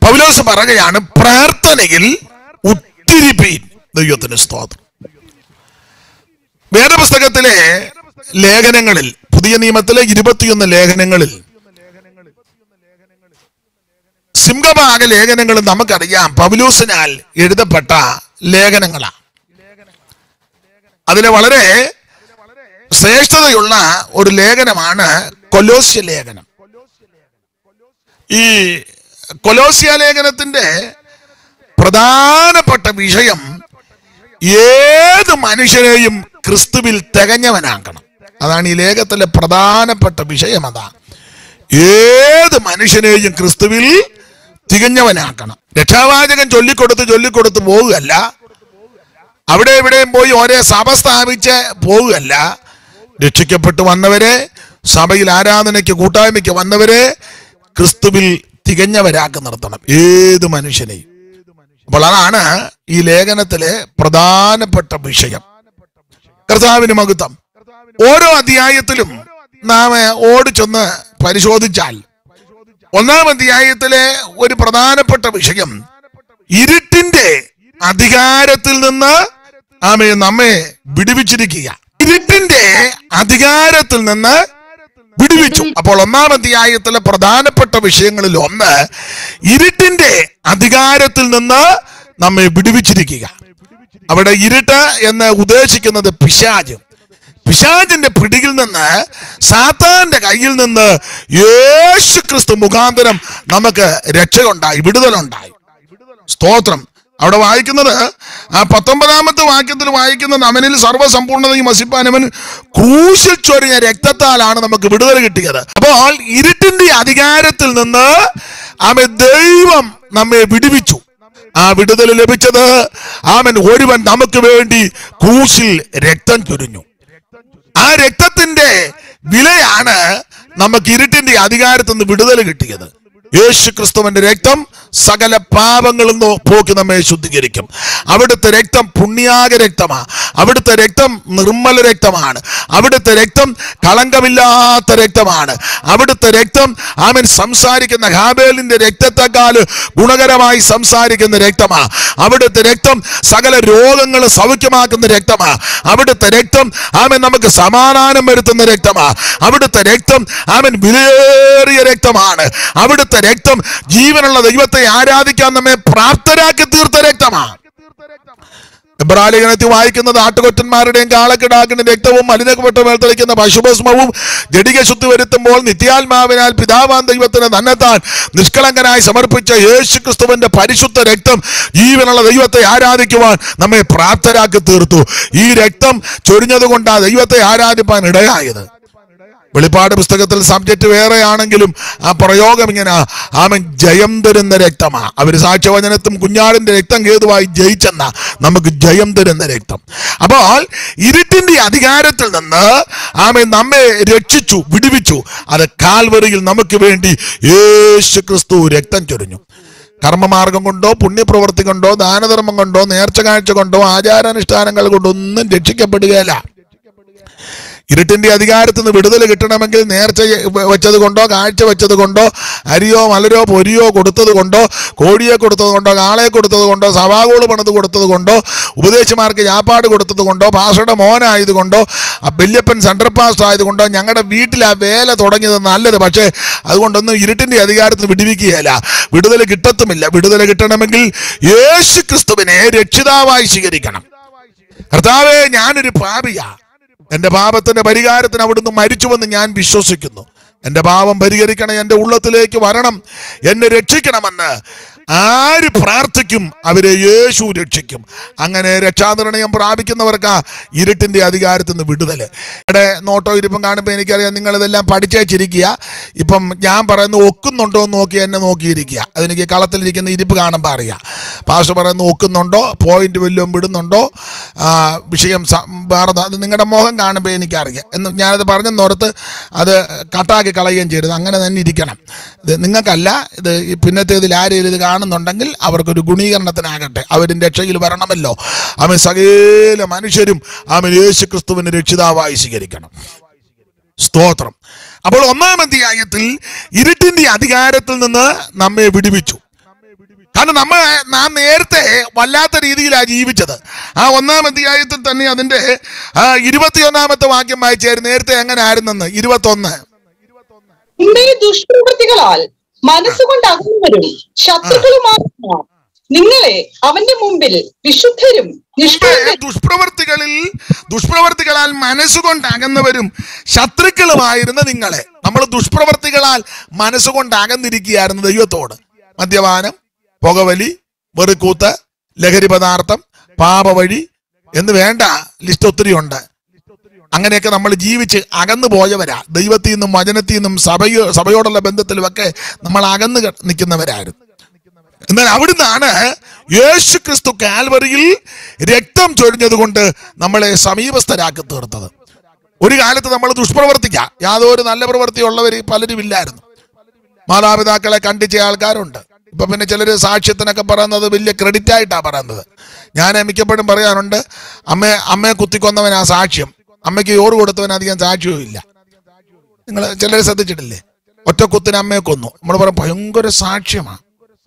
പൗലോസ് പറയുകയാണ് പ്രാർത്ഥനയിൽ ഉത്തിരിപ്പീൻ ദൈവത്തിന് സ്തോത്രം വേദപുസ്തകത്തിലെ ലേഖനങ്ങളിൽ പുതിയ നിയമത്തിലെ ഇരുപത്തിയൊന്ന് ലേഖനങ്ങളിൽ സിംഹഭാഗ ലേഖനങ്ങൾ നമുക്കറിയാം പൗലൂസിനാൽ എഴുതപ്പെട്ട ലേഖനങ്ങളാണ് അതിലെ വളരെ ശ്രേഷ്ഠതയുള്ള ഒരു ലേഖനമാണ് കൊലോസ്യ ലേഖനം ഈ കൊലോസ്യ ലേഖനത്തിന്റെ പ്രധാനപ്പെട്ട വിഷയം ഏത് മനുഷ്യനെയും ക്രിസ്തുവിൽ തികഞ്ഞവനാക്കണം അതാണ് ഈ ലേഖത്തിലെ പ്രധാനപ്പെട്ട വിഷയം അതാ ഏത് മനുഷ്യനെയും ക്രിസ്തുവിൽ തികഞ്ഞവനാക്കണം രക്ഷാവാചകം ചൊല്ലിക്കൊടുത്ത് ചൊല്ലിക്കൊടുത്ത് പോവുകയല്ല അവിടെ ഇവിടെയും പോയി ഒരേ സഭ സ്ഥാപിച്ച് പോവുകയല്ല രക്ഷിക്കപ്പെട്ടു വന്നവരെ സഭയിൽ ആരാധനയ്ക്ക് കൂട്ടായ്മയ്ക്ക് വന്നവരെ ക്രിസ്തുവിൽ തികഞ്ഞവരാക്കി നിർത്തണം ഏത് മനുഷ്യനെയും അപ്പോൾ അതാണ് ഈ ലേഖനത്തിലെ പ്രധാനപ്പെട്ട വിഷയം കർത്താവിന് മകുത്തം ഓരോ അധ്യായത്തിലും നാം ഓടിച്ചൊന്ന് പരിശോധിച്ചാൽ ഒന്നാം അധ്യായത്തിലെ ഒരു പ്രധാനപ്പെട്ട വിഷയം ഇരുട്ടിന്റെ അധികാരത്തിൽ നിന്ന് ആമേ നമ്മെ വിടുവിച്ചിരിക്കുക ഇരുട്ടിന്റെ അധികാരത്തിൽ നിന്ന് വിടുവിച്ചു അപ്പോൾ ഒന്നാം അധ്യായത്തിലെ പ്രധാനപ്പെട്ട വിഷയങ്ങളിൽ ഒന്ന് ഇരുട്ടിന്റെ അധികാരത്തിൽ നിന്ന് നമ്മെ വിടുവിച്ചിരിക്കുക അവിടെ ഇരുട്ട് എന്ന് ഉദ്ദേശിക്കുന്നത് പിശാജ് പിശാജിന്റെ പിടിയിൽ നിന്ന് സാത്താന്റെ കയ്യിൽ നിന്ന് യേശു ക്രിസ്തു മുഖാന്തരം നമുക്ക് രക്ഷയുണ്ടായി വിടുതലുണ്ടായി സ്തോത്രം അവിടെ വായിക്കുന്നത് ആ പത്തൊമ്പതാമത്തെ വാക്യത്തിൽ വായിക്കുന്നത് അവനിൽ സർവ്വസമ്പൂർണതയും വസിപ്പാൻ അവൻ ക്രൂശിൽ ചൊരിഞ്ഞ രക്തത്താലാണ് നമുക്ക് വിടുതൽ കിട്ടിയത് അപ്പോൾ ഇരുട്ടിന്റെ അധികാരത്തിൽ നിന്ന് അവൻ ദൈവം നമ്മെ വിടുവിച്ചു ആ വിടുതൽ ലഭിച്ചത് അവൻ ഒരുവൻ നമുക്ക് വേണ്ടി ക്രൂശിൽ രക്തം ചൊരിഞ്ഞു ആ രക്തത്തിന്റെ വിലയാണ് നമുക്ക് ഇരുട്ടിന്റെ അധികാരത്തിൽ നിന്ന് വിടുതൽ കിട്ടിയത് യേശു ക്രിസ്തുവിന്റെ രക്തം സകല പാപങ്ങളിൽ നിന്ന് പോക്കി നമ്മെ ശുദ്ധീകരിക്കും അവിടുത്തെ രക്തം പുണ്യാക രക്തമാണ് അവിടുത്തെ രക്തം നിർമ്മല രക്തമാണ് അവിടുത്തെ രക്തം കളങ്കമില്ലാത്ത രക്തമാണ് അവിടുത്തെ രക്തം ആമൻ സംസാരിക്കുന്ന ഹാബേലിന്റെ രക്തത്തെക്കാൾ ഗുണകരമായി സംസാരിക്കുന്ന രക്തമാ അവിടുത്തെ രക്തം സകല രോഗങ്ങൾ സൗഖ്യമാക്കുന്ന രക്തമാ അവിടുത്തെ രക്തം ആമൻ നമുക്ക് സമാധാനം വരുത്തുന്ന രക്തമാ അവിടുത്തെ രക്തം ആമൻ വിലയേറിയ രക്തമാണ് അവിടുത്തെ രക്തം ജീവനുള്ള ദൈവത്തെ ആരാധിക്കാൻ നമ്മെ പ്രാപ്തരാക്കി തീർത്ത രക്തമാണ് എബ്രാലേഖനത്തിൽ വായിക്കുന്നത് ആട്ടുകൊറ്റന്മാരുടെയും കാളക്കിടാക്കിന്റെ രക്തവും മലിനപ്പെട്ട മേൽ തെളിക്കുന്ന പശുഭസ്മവും ജഡിക ശുദ്ധി വരുത്തുമ്പോൾ നിത്യാത്മാവിനാൽ പിതാവാൻ ദൈവത്തിന് തന്നെത്താൻ നിഷ്കളങ്കനായി സമർപ്പിച്ച യേശു ക്രിസ്തുവിന്റെ പരിശുദ്ധ രക്തം ജീവനുള്ള ദൈവത്തെ ആരാധിക്കുവാൻ നമ്മെ പ്രാപ്തരാക്കി തീർത്തു ഈ രക്തം ചൊരിഞ്ഞത് കൊണ്ടാ ദൈവത്തെ ആരാധിപ്പാൻ ഇടയായത് വെളിപ്പാട് പുസ്തകത്തിൽ സബ്ജക്റ്റ് വേറെയാണെങ്കിലും ആ പ്രയോഗം ഇങ്ങനെ ആമൻ ജയം തരുന്ന രക്തമാ അവർ സാക്ഷ്യവചനത്തും കുഞ്ഞാടിന്റെ രക്തം കേതുവായി ജയിച്ചെന്ന നമുക്ക് ജയം തരുന്ന രക്തം അപ്പോൾ ഇരുട്ടിന്റെ അധികാരത്തിൽ നിന്ന് ആമൻ നമ്മെ രക്ഷിച്ചു വിടുവിച്ചു അത് കാൽവറിയിൽ നമുക്ക് വേണ്ടി യേശു ക്രിസ്തു രക്തം ചൊരിഞ്ഞു കർമ്മമാർഗം കൊണ്ടോ പുണ്യപ്രവൃത്തി കൊണ്ടോ ദാനധർമ്മം കൊണ്ടോ നേർച്ച കാഴ്ച കൊണ്ടോ ആചാരാനുഷ്ഠാനങ്ങൾ കൊണ്ടോ ഒന്നും രക്ഷിക്കപ്പെടുകയില്ല ഇരുട്ടിന്റെ അധികാരത്തിൽ നിന്ന് വിടുതൽ കിട്ടണമെങ്കിൽ നേർച്ച വെച്ചത് കൊണ്ടോ കാഴ്ച വെച്ചത് കൊണ്ടോ അരിയോ മലരോ പൊരിയോ കൊടുത്തത് കൊണ്ടോ കോഴിയെ കൊടുത്തത് കൊണ്ടോ കാളയെ കൊടുത്തത് കൊണ്ടോ സഭാഗോള് പണിത് കൊടുത്തത് കൊണ്ടോ ഉപദേശമാർക്ക് ജാപ്പാട് കൊടുത്തത് കൊണ്ടോ പാഷയുടെ മോനായത് കൊണ്ടോ ആ വല്യപ്പൻ സെൻട്രൽ പാസ്റ്റർ ആയതുകൊണ്ടോ ഞങ്ങളുടെ വീട്ടിൽ ആ വേല തുടങ്ങിയത് നല്ലത് പക്ഷേ അതുകൊണ്ടൊന്നും ഇരുട്ടിന്റെ അധികാരത്തിൽ വിടുവിക്കുകയല്ല വിടുതൽ കിട്ടത്തുമില്ല വിടുതൽ കിട്ടണമെങ്കിൽ യേശു ക്രിസ്തുവിനെ രക്ഷിതാവായി സ്വീകരിക്കണം കർത്താവേ ഞാനൊരു പാപിയാ എന്റെ പാപത്തിന്റെ പരിഹാരത്തിന് അവിടുന്ന് മരിച്ചുവെന്ന് ഞാൻ വിശ്വസിക്കുന്നു എന്റെ പാപം പരിഹരിക്കണം എന്റെ ഉള്ളത്തിലേക്ക് വരണം എന്നെ രക്ഷിക്കണമെന്ന് ആര് പ്രാർത്ഥിക്കും അവരെ യേശു രക്ഷിക്കും അങ്ങനെ രക്ഷാനിർണയം പ്രാപിക്കുന്നവർക്ക് ഇരുട്ടിന്റെ അധികാരത്തിൽ നിന്ന് വിടുതല് ഇവിടെ നോട്ടോ ഇരിപ്പം കാണുമ്പോൾ എനിക്കറിയാം നിങ്ങൾ ഇതെല്ലാം പഠിച്ചേച്ചിരിക്കുക ഇപ്പം ഞാൻ പറയുന്നത് ഒക്കുന്നുണ്ടോ എന്ന് നോക്കി എന്നെ നോക്കിയിരിക്കുക അതെനിക്ക് കളത്തിലിരിക്കുന്ന ഇരിപ്പ് കാണുമ്പോൾ അറിയാം പാസ്റ്റർ പറയുന്നത് ഒക്കുന്നുണ്ടോ പോയിന്റ് വല്ലതും വിടുന്നുണ്ടോ ആ, വിഷയം സ- വേറെ അത് നിങ്ങളുടെ മുഖം കാണുമ്പോൾ എനിക്കറിയാം എന്ന് ഞാനത് പറഞ്ഞെന്നോർത്ത് അത് കട്ടാക്കി കളയുകയും ചെയ്യരുത് അങ്ങനെ തന്നെ ഇരിക്കണം ഇത് നിങ്ങൾക്കല്ല ഇത് ഈ പിന്നത്തേതിൽ ആരെങ്കിലും ഇത് കാണുന്നുണ്ടെങ്കിൽ അവർക്കൊരു ഗുണീകരണത്തിനാകട്ടെ അവരും രക്ഷയിൽ വരണമല്ലോ അവൻ സകല മനുഷ്യരും അവൻ യേശു ക്രിസ്തുവിനെ രക്ഷിതാവായി സ്വീകരിക്കണം സ്തോത്രം അപ്പോൾ ഒന്നാം അധ്യായത്തിൽ ഇരുട്ടിന്റെ അധികാരത്തിൽ നിന്ന് നമ്മെ വിടുവിച്ചു കാരണം നമ്മ നാം നേരത്തെ വല്ലാത്ത രീതിയിലാണ് ജീവിച്ചത് ആ ഒന്നാം അധ്യായത്തിൽ തന്നെ അതിന്റെ ആ ഇരുപത്തിയൊന്നാമത്തെ വാക്യം വായിച്ചായിരുന്നു നേരത്തെ എങ്ങനെ ആയിരുന്നെന്ന് ഇരുപത്തൊന്ന് മുമ്പേ ദുഷ്പ്രവൃത്തികളാൽ മനസ്സുകൊണ്ട് അകന്നവരും ശത്രുക്കളുമാകുന്ന നിങ്ങളെ അവന്റെ മുമ്പിൽ വിശുദ്ധരും മുമ്പേ നിഷ്കളങ്കരും ദുഷ്പ്രവർത്തികളിൽ ദുഷ്പ്രവർത്തികളാൽ മനസ്സുകൊണ്ട് അകന്നവരും ശത്രുക്കളുമായിരുന്ന നിങ്ങളെ നമ്മൾ ദുഷ്പ്രവർത്തികളാൽ മനസ്സുകൊണ്ട് അകന്നിരിക്കുകയായിരുന്നു ദൈവത്തോട് മദ്യപാനം പുകവലി വെറുക്കൂത്ത് ലഹരി പദാർത്ഥം പാപവഴി എന്ന് വേണ്ട ലിസ്റ്റ് ഒത്തിരി ഉണ്ട് അങ്ങനെയൊക്കെ നമ്മൾ ജീവിച്ച് അകന്നു പോയവരാ ദൈവത്തിൽ നിന്നും വചനത്തിൽ നിന്നും സഭയോ സഭയോടുള്ള ബന്ധത്തിലുമൊക്കെ നമ്മൾ അകന്ന് ക- നിൽക്കുന്നവരായിരുന്നു എന്നാൽ അവിടുന്നാണ് യേശു ക്രിസ്തു കാൽവറിയിൽ രക്തം ചൊരിഞ്ഞത് കൊണ്ട് നമ്മളെ സമീപസ്ഥരാക്കി തീർത്തത് ഒരു കാലത്ത് നമ്മൾ ദുഷ്പ്രവർത്തിക്ക യാതൊരു നല്ല പ്രവൃത്തി ഉള്ളവർ പലരും ഇല്ലായിരുന്നു മാതാപിതാക്കളെ കണ്ടിച്ച ആൾക്കാരുണ്ട് ഇപ്പൊ പിന്നെ ചിലര് സാക്ഷ്യത്തിനൊക്കെ പറയുന്നത് വലിയ ക്രെഡിറ്റ് ആയിട്ടാ പറയുന്നത് ഞാൻ മിക്കപ്പോഴും പറയാറുണ്ട് അമ്മ അമ്മയെ കുത്തിക്കൊന്നവനാ സാക്ഷ്യം അമ്മയ്ക്ക് ചോറ് കൊടുത്തവൻ അധികം സാക്ഷ്യവും ഇല്ല നിങ്ങൾ ചിലർ ശ്രദ്ധിച്ചിട്ടില്ലേ ഒറ്റ കുത്തിന് അമ്മയെ കൊന്നു നമ്മൾ പറയും ഭയങ്കര സാക്ഷ്യമാണ്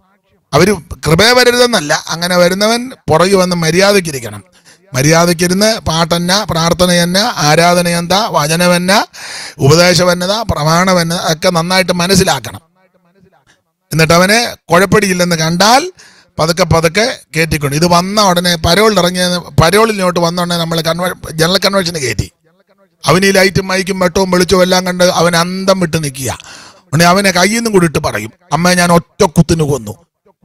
അവര് കൃപയെ വരരുതെന്നല്ല അങ്ങനെ വരുന്നവൻ പുറകെ വന്ന് മര്യാദയ്ക്കിരിക്കണം മര്യാദയ്ക്കിരുന്ന് പാട്ടെന്ന പ്രാർത്ഥനയെന്ന ആരാധനയെന്ത വചനമെന്ന ഉപദേശവന്നത പ്രമാണവന്നത ഒക്കെ നന്നായിട്ട് മനസ്സിലാക്കണം എന്നിട്ട് അവനെ കുഴപ്പടിയില്ലെന്ന് കണ്ടാൽ പതുക്കെ പതുക്കെ കയറ്റിക്കൊണ്ട് ഇത് വന്ന ഉടനെ പരോളിൽ ഇറങ്ങിയ പരോളിലോട്ട് വന്ന ഉടനെ നമ്മൾ കൺവ ജനറൽ കൺവെൻഷന് കയറ്റി അവന് ഈ ലൈറ്റും മൈക്കും വെട്ടവും വെളിച്ചവും എല്ലാം കണ്ട് അവൻ അന്തം വിട്ട് നിൽക്കുക ഉടനെ അവനെ കയ്യിൽ നിന്നും കൂടി ഇട്ട് പറയും അമ്മ ഞാൻ ഒറ്റ കുത്തിന് കൊന്നു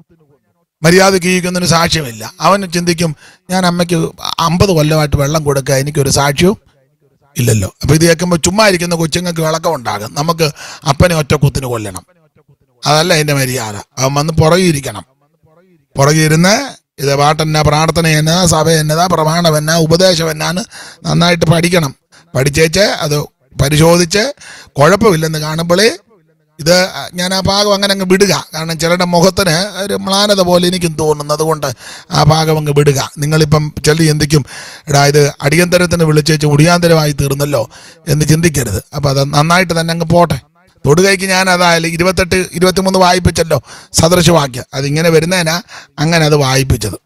മര്യാദയ്ക്ക് ജീവിക്കുന്നതിന് സാക്ഷ്യമില്ല അവൻ ചിന്തിക്കും ഞാൻ അമ്മയ്ക്ക് അമ്പത് കൊല്ലമായിട്ട് വെള്ളം കൊടുക്കുക എനിക്കൊരു സാക്ഷ്യവും ഇല്ലല്ലോ അപ്പൊ ഇത് കേൾക്കുമ്പോൾ ചുമ്മാ ഇരിക്കുന്ന കൊച്ചുങ്ങൾക്ക് വിളക്കം ഉണ്ടാകും നമുക്ക് അപ്പനെ ഒറ്റ കുത്തിന് കൊല്ലണം അതല്ല അതിന്റെ മര്യാദ അവൻ വന്ന് പുറകെ ഇരിക്കണം പുറകെ ഇരുന്ന് ഇത് പാട്ടെന്ന പ്രാർത്ഥന എന്നതാ സഭ എന്നതാ പ്രമാണം എന്നാ ഉപദേശം എന്നാന്ന് നന്നായിട്ട് പഠിക്കണം പഠിച്ചേച്ച് അത് പരിശോധിച്ച് കുഴപ്പമില്ലെന്ന് കാണുമ്പോഴേ ഇത് ഞാൻ ആ ഭാഗം അങ്ങനെ അങ്ങ് വിടുക കാരണം ചിലരുടെ മുഖത്തിന് ഒരു മ്ലാനത പോലെ എനിക്കും തോന്നുന്നു അതുകൊണ്ട് ആ ഭാഗം അങ്ങ് വിടുക നിങ്ങളിപ്പം ചില ചിന്തിക്കും എടാ ഇത് അടിയന്തരത്തിന് വിളിച്ചേച്ച് ഒടിയാന്തരമായി തീർന്നല്ലോ എന്ന് ചിന്തിക്കരുത് അപ്പം അത് നന്നായിട്ട് തന്നെ അങ്ങ് പോട്ടെ തൊടുകൈക്ക് ഞാൻ അതായാലും ഇരുപത്തെട്ട് ഇരുപത്തിമൂന്ന് വായിപ്പിച്ചല്ലോ സദൃശവാക്യം അതിങ്ങനെ വരുന്നതിനാ അങ്ങനെ അത് വായിപ്പിച്ചത്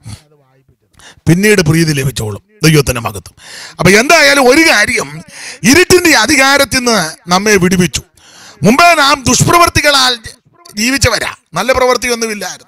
പിന്നീട് പ്രീതി ലഭിച്ചോളും ദൈവത്തിന്റെ മകത്വം അപ്പൊ എന്തായാലും ഒരു കാര്യം ഇരുട്ടിന്റെ അധികാരത്തിൽ നിന്ന് നമ്മെ വിടുവിച്ചു മുമ്പേ നാം ദുഷ്പ്രവർത്തികളാൽ ജീവിച്ചവരാ നല്ല പ്രവൃത്തിയൊന്നുമില്ലായിരുന്നു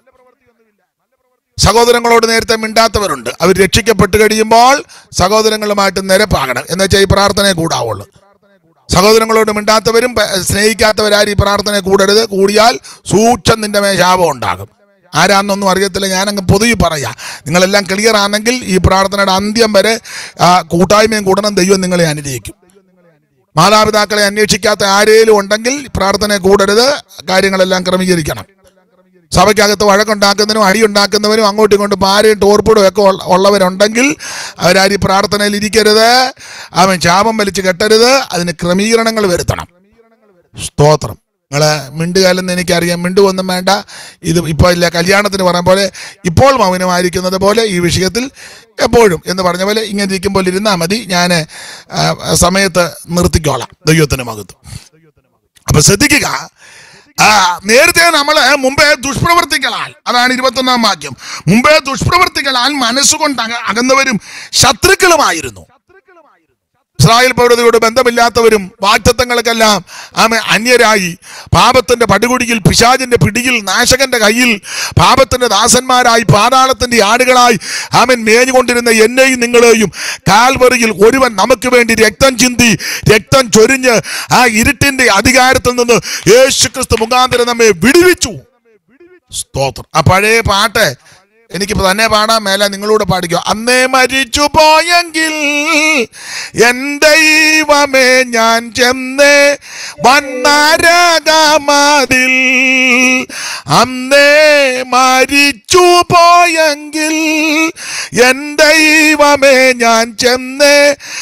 സഹോദരങ്ങളോട് നേരത്തെ മിണ്ടാത്തവരുണ്ട് അവർ രക്ഷിക്കപ്പെട്ട് കഴിയുമ്പോൾ സഹോദരങ്ങളുമായിട്ട് നിരപ്പാകണം എന്ന് വെച്ചാൽ ഈ പ്രാർത്ഥനയെ കൂടാവുള്ളൂ സഹോദരങ്ങളോട് മിണ്ടാത്തവരും പ- സ്നേഹിക്കാത്തവരാരും ഈ പ്രാർത്ഥന കൂടരുത് കൂടിയാൽ സൂക്ഷം നിന്റെ മേ ശാപം ഉണ്ടാകും ആരാന്നൊന്നും അറിയത്തില്ല ഞാനങ്ങ് പൊതുവി പറയാം നിങ്ങളെല്ലാം ക്ലിയർ ആണെങ്കിൽ ഈ പ്രാർത്ഥനയുടെ അന്ത്യം വരെ ആ, കൂട്ടായ്മയും കൂടണം ദൈവം നിങ്ങളെ അനുഗ്രഹിക്കും മാതാപിതാക്കളെ അന്വേഷിക്കാത്ത ആരേലും ഉണ്ടെങ്കിൽ പ്രാർത്ഥന കൂടരുത് കാര്യങ്ങളെല്ലാം ക്രമീകരിക്കണം സഭയ്ക്കകത്ത് വഴക്കുണ്ടാക്കുന്നതിനും അടിയുണ്ടാക്കുന്നവനും അങ്ങോട്ടും ഇങ്ങോട്ടും പാരയും ടോർപ്പിടും ഒക്കെ ഉള്ള- ഉള്ളവരുണ്ടെങ്കിൽ അവരാരും ഈ പ്രാർത്ഥനയിൽ ഇരിക്കരുത് അവൻ ശാപം വലിച്ചു കെട്ടരുത് അതിന് ക്രമീകരണങ്ങൾ വരുത്തണം സ്തോത്രം നിങ്ങളെ മിണ്ടുകാലെന്ന് എനിക്കറിയാം മിണ്ടുവൊന്നും വേണ്ട ഇത് ഇപ്പോൾ ഇല്ല കല്യാണത്തിന് പറഞ്ഞ പോലെ ഇപ്പോൾ മൗനമായിരിക്കുന്നത് പോലെ ഈ വിഷയത്തിൽ എപ്പോഴും എന്ന് പറഞ്ഞ പോലെ ഇങ്ങനെ ഇരിക്കുമ്പോൾ ഇരുന്നാൽ മതി ഞാൻ സമയത്ത് നിർത്തിക്കോളാം ദൈവത്തിന് മകത്വം അപ്പൊ ശ്രദ്ധിക്കുക ആ നേരത്തെ നമ്മള് മുമ്പേ ദുഷ്പ്രവർത്തികളാൽ അതാണ് ഇരുപത്തൊന്നാം വാക്യം മുമ്പേ ദുഷ്പ്രവർത്തികളാൽ മനസ്സുകൊണ്ട് അക- അകന്നവരും ശത്രുക്കളുമായിരുന്നു ഇസ്രായേൽ പൗരതയോട് ബന്ധമില്ലാത്തവരും വാക്തത്വങ്ങൾക്കെല്ലാം ആമെ അന്യരായി പാപത്തിന്റെ പടുകുടിയിൽ പിശാചിന്റെ പിടിയിൽ നാശകന്റെ കയ്യിൽ പാപത്തിന്റെ ദാസന്മാരായി പാതാളത്തിന്റെ ആടുകളായി ആമൻ മേഞ്ഞുകൊണ്ടിരുന്ന എന്നെയും നിങ്ങളെയും കാൽവറിയിൽ ഒരുവൻ നമുക്ക് വേണ്ടി രക്തം ചിന്തി രക്തം ചൊരിഞ്ഞ് ആ ഇരുട്ടിന്റെ അധികാരത്തിൽ നിന്ന് യേശു ക്രിസ്തു മുഖാന്തരം നമ്മെ വിടുവിച്ചു സ്തോത്രം ആ പഴയ പാട്ട് എനിക്കിപ്പോ തന്നെ പാടാൻ മേല നിങ്ങളോട് പാടിക്കോ അന്നേ മരിച്ചു പോയെങ്കിൽ എൻ ദൈവമേ ഞാൻ ചെന്നേ വന്നരകമതിൽ അന്നേ മരിച്ചു പോയെങ്കിൽ എൻ ദൈവമേ ഞാൻ ചെന്നേ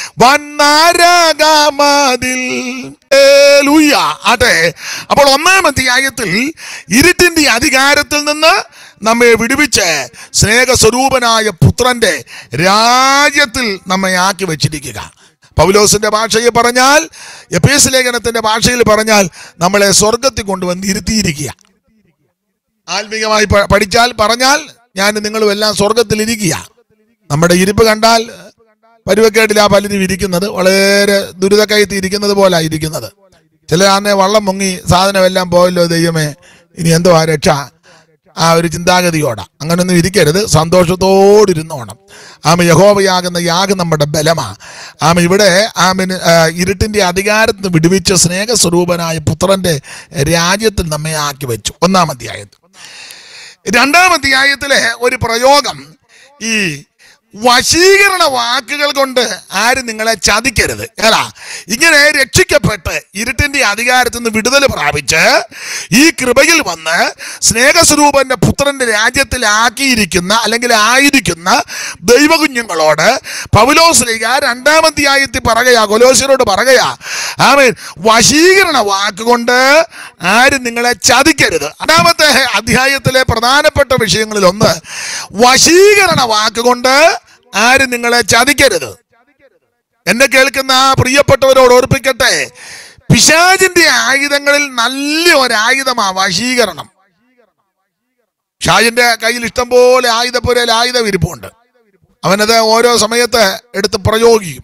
വന്നരകമതിൽ ഹല്ലേലൂയ. ആട്ടെ അപ്പോൾ ഒന്നാം അധ്യായത്തിൽ ഇരുട്ടിന്റെ അധികാരത്തിൽ നിന്ന് നമ്മെ വിടുവിച്ച് സ്നേഹസ്വരൂപനായ പുത്രന്റെ രാജ്യത്തിൽ നമ്മെ ആക്കി വെച്ചിരിക്കുക പൗലോസിന്റെ ഭാഷയിൽ പറഞ്ഞാൽ എപ്പേസ് ലേഖനത്തിന്റെ ഭാഷയിൽ പറഞ്ഞാൽ നമ്മളെ സ്വർഗത്തിൽ കൊണ്ടുവന്ന് ഇരുത്തിയിരിക്കുക ആത്മീകമായി പ- പഠിച്ചാൽ പറഞ്ഞാൽ ഞാൻ നിങ്ങളും എല്ലാം സ്വർഗത്തിൽ ഇരിക്കുക നമ്മുടെ ഇരിപ്പ് കണ്ടാൽ പരുവക്കേടിലാ പലരും ഇരിക്കുന്നത് വളരെ ദുരിതക്കയത്ത് ഇരിക്കുന്നത് പോലെ ഇരിക്കുന്നത് ചില ആന്നെ വള്ളം മുങ്ങി സാധനമെല്ലാം പോയല്ലോ ദൈവമേ ഇനി എന്തോ ആ രക്ഷ ആ ഒരു ചിന്താഗതിയോടെ അങ്ങനൊന്നും ഇരിക്കരുത് സന്തോഷത്തോടിരുന്നോണം ആമ യഹോവയാകുന്ന യാഗം നമ്മുടെ ബലമാ ആമ ഇവിടെ ആമിന് ആ, ഇരുട്ടിന്റെ അധികാരത്തിൽ നിന്ന് വിടുവിച്ച സ്നേഹസ്വരൂപനായ പുത്രന്റെ രാജ്യത്തിൽ നമ്മെ ആക്കി വെച്ചു ഒന്നാം അധ്യായത്തിൽ രണ്ടാം അധ്യായത്തിലെ ഒരു പ്രയോഗം ഈ വശീകരണ വാക്കുകൾ കൊണ്ട് ആരും നിങ്ങളെ ചതിക്കരുത് ഏതാ ഇങ്ങനെ രക്ഷിക്കപ്പെട്ട് ഇരുട്ടിന്റെ അധികാരത്തിൽ നിന്ന് വിടുതൽ പ്രാപിച്ച് ഈ കൃപയിൽ വന്ന് സ്നേഹസ്വരൂപന്റെ പുത്രന്റെ രാജ്യത്തിലാക്കിയിരിക്കുന്ന അല്ലെങ്കിൽ ആയിരിക്കുന്ന ദൈവകുഞ്ഞുങ്ങളോട് പൗലോസ്ലിക രണ്ടാം അധ്യായത്തിൽ പറയുകയാ കൊലോസിനോട് പറയുകയാ ആമേൻ വശീകരണ വാക്കുകൊണ്ട് ആരും നിങ്ങളെ ചതിക്കരുത് രണ്ടാമത്തെ അധ്യായത്തിലെ പ്രധാനപ്പെട്ട വിഷയങ്ങളിൽ ഒന്ന് വശീകരണ വാക്കുകൊണ്ട് ആരും നിങ്ങളെ ചതിക്കരുത് എന്നെ കേൾക്കുന്ന ആ പ്രിയപ്പെട്ടവരോട് ഓർപ്പിക്കട്ടെ പിശാചിന്റെ ആയുധങ്ങളിൽ നല്ല ഒരു ആയുധമാ വശീകരണം ഷാജിന്റെ കയ്യിൽ ഇഷ്ടം പോലെ ആയുധപ്പുരയിൽ ആയുധം ഇരിപ്പുണ്ട് അവനത് ഓരോ സമയത്ത് എടുത്ത് പ്രയോഗിക്കും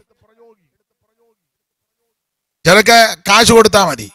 ചിലക്ക് കാശ് കൊടുത്താൽ മതി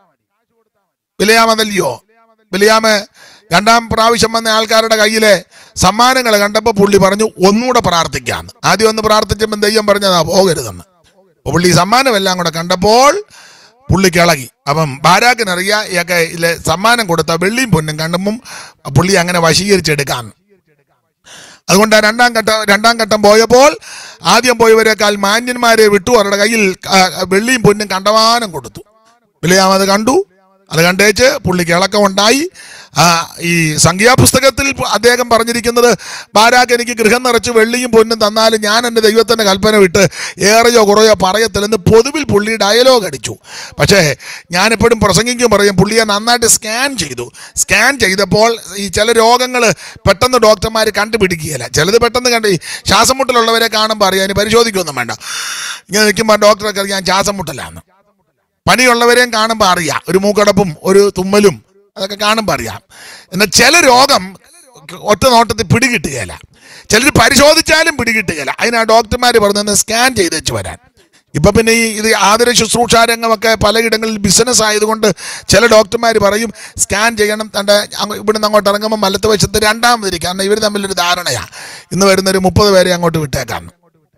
വിലയാമതല്ലയോ വിലയാമ് രണ്ടാം പ്രാവശ്യം വന്ന ആൾക്കാരുടെ കയ്യിലെ സമ്മാനങ്ങൾ കണ്ടപ്പോൾ പുള്ളി പറഞ്ഞു ഒന്നുകൂടെ പ്രാർത്ഥിക്കാന്ന് ആദ്യം ഒന്ന് പ്രാർത്ഥിച്ചപ്പോൾ ദൈവം പറഞ്ഞതാ പോകരുതെന്ന് അപ്പൊ പുള്ളി സമ്മാനമെല്ലാം കൂടെ കണ്ടപ്പോൾ പുള്ളി കിളകി അപ്പം ബാരാക്കിനറിയാം ഇയൊക്കെ ഇതിലെ സമ്മാനം കൊടുത്ത വെള്ളിയും പൊന്നും കണ്ടുമ്പം പുള്ളി അങ്ങനെ വശീകരിച്ചെടുക്കാന്ന് അതുകൊണ്ട് ആ രണ്ടാം ഘട്ടം രണ്ടാം ഘട്ടം പോയപ്പോൾ ആദ്യം പോയവരെക്കാൾ മാന്യന്മാരെ വിട്ടു അവരുടെ കയ്യിൽ ആ, വെള്ളിയും പൊന്നും കണ്ടമാനം കൊടുത്തു വിലയാം അത് കണ്ടു അത് കണ്ടേച്ച് പുള്ളിക്ക് ഇളക്കം ഉണ്ടായി ആ, ഈ സംഖ്യാപുസ്തകത്തിൽ അദ്ദേഹം പറഞ്ഞിരിക്കുന്നത് ബാരാക്ക് എനിക്ക് ഗൃഹം നിറച്ച് വെള്ളിയും പൊന്നും തന്നാലും ഞാൻ എൻ്റെ ദൈവത്തിൻ്റെ കൽപ്പന വിട്ട് ഏറെയോ കുറയോ പറയത്തില്ലെന്ന് പൊതുവിൽ പുള്ളി ഡയലോഗ് അടിച്ചു പക്ഷേ ഞാനെപ്പോഴും പ്രസംഗിക്കും പറയും പുള്ളിയെ നന്നായിട്ട് സ്കാൻ ചെയ്തു സ്കാൻ ചെയ്തപ്പോൾ ഈ ചില രോഗങ്ങൾ പെട്ടെന്ന് ഡോക്ടർമാർ കണ്ടുപിടിക്കുകയില്ല ചിലത് പെട്ടെന്ന് കണ്ട് ഈ ശ്വാസം മുട്ടലുള്ളവരെ കാണുമ്പോൾ അറിയാൻ പരിശോധിക്കൊന്നും വേണ്ട ഇങ്ങനെ നിൽക്കുമ്പോൾ ഡോക്ടറൊക്കെ അറിയാൻ ശ്വാസം മുട്ടലാന്ന് പനിയുള്ളവരെയും കാണുമ്പോൾ അറിയാം ഒരു മൂക്കടപ്പും ഒരു തുമ്മലും അതൊക്കെ കാണുമ്പോൾ അറിയാം എന്നാൽ ചില രോഗം ഒറ്റ നോട്ടത്തിൽ പിടികിട്ടുകയില്ല ചിലർ പരിശോധിച്ചാലും പിടികിട്ടുകയില്ല അതിനാ ഡോക്ടർമാർ പറഞ്ഞത് സ്കാൻ ചെയ്ത് വെച്ച് വരാൻ ഇപ്പൊ പിന്നെ ഈ ഇത് ആതുര ശുശ്രൂഷ രംഗമൊക്കെ പലയിടങ്ങളിൽ ബിസിനസ് ആയതുകൊണ്ട് ചില ഡോക്ടർമാർ പറയും സ്കാൻ ചെയ്യണം തൻ്റെ അങ്ങ് ഇവിടുന്ന് അങ്ങോട്ട് ഇറങ്ങുമ്പോൾ മലത്ത് വശത്ത് രണ്ടാമതിരിക്കും കാരണം ഇവർ തമ്മിലൊരു ധാരണയാ ഇന്ന് വരുന്ന ഒരു മുപ്പത് പേരെ അങ്ങോട്ട് വിട്ടേക്കാന്ന്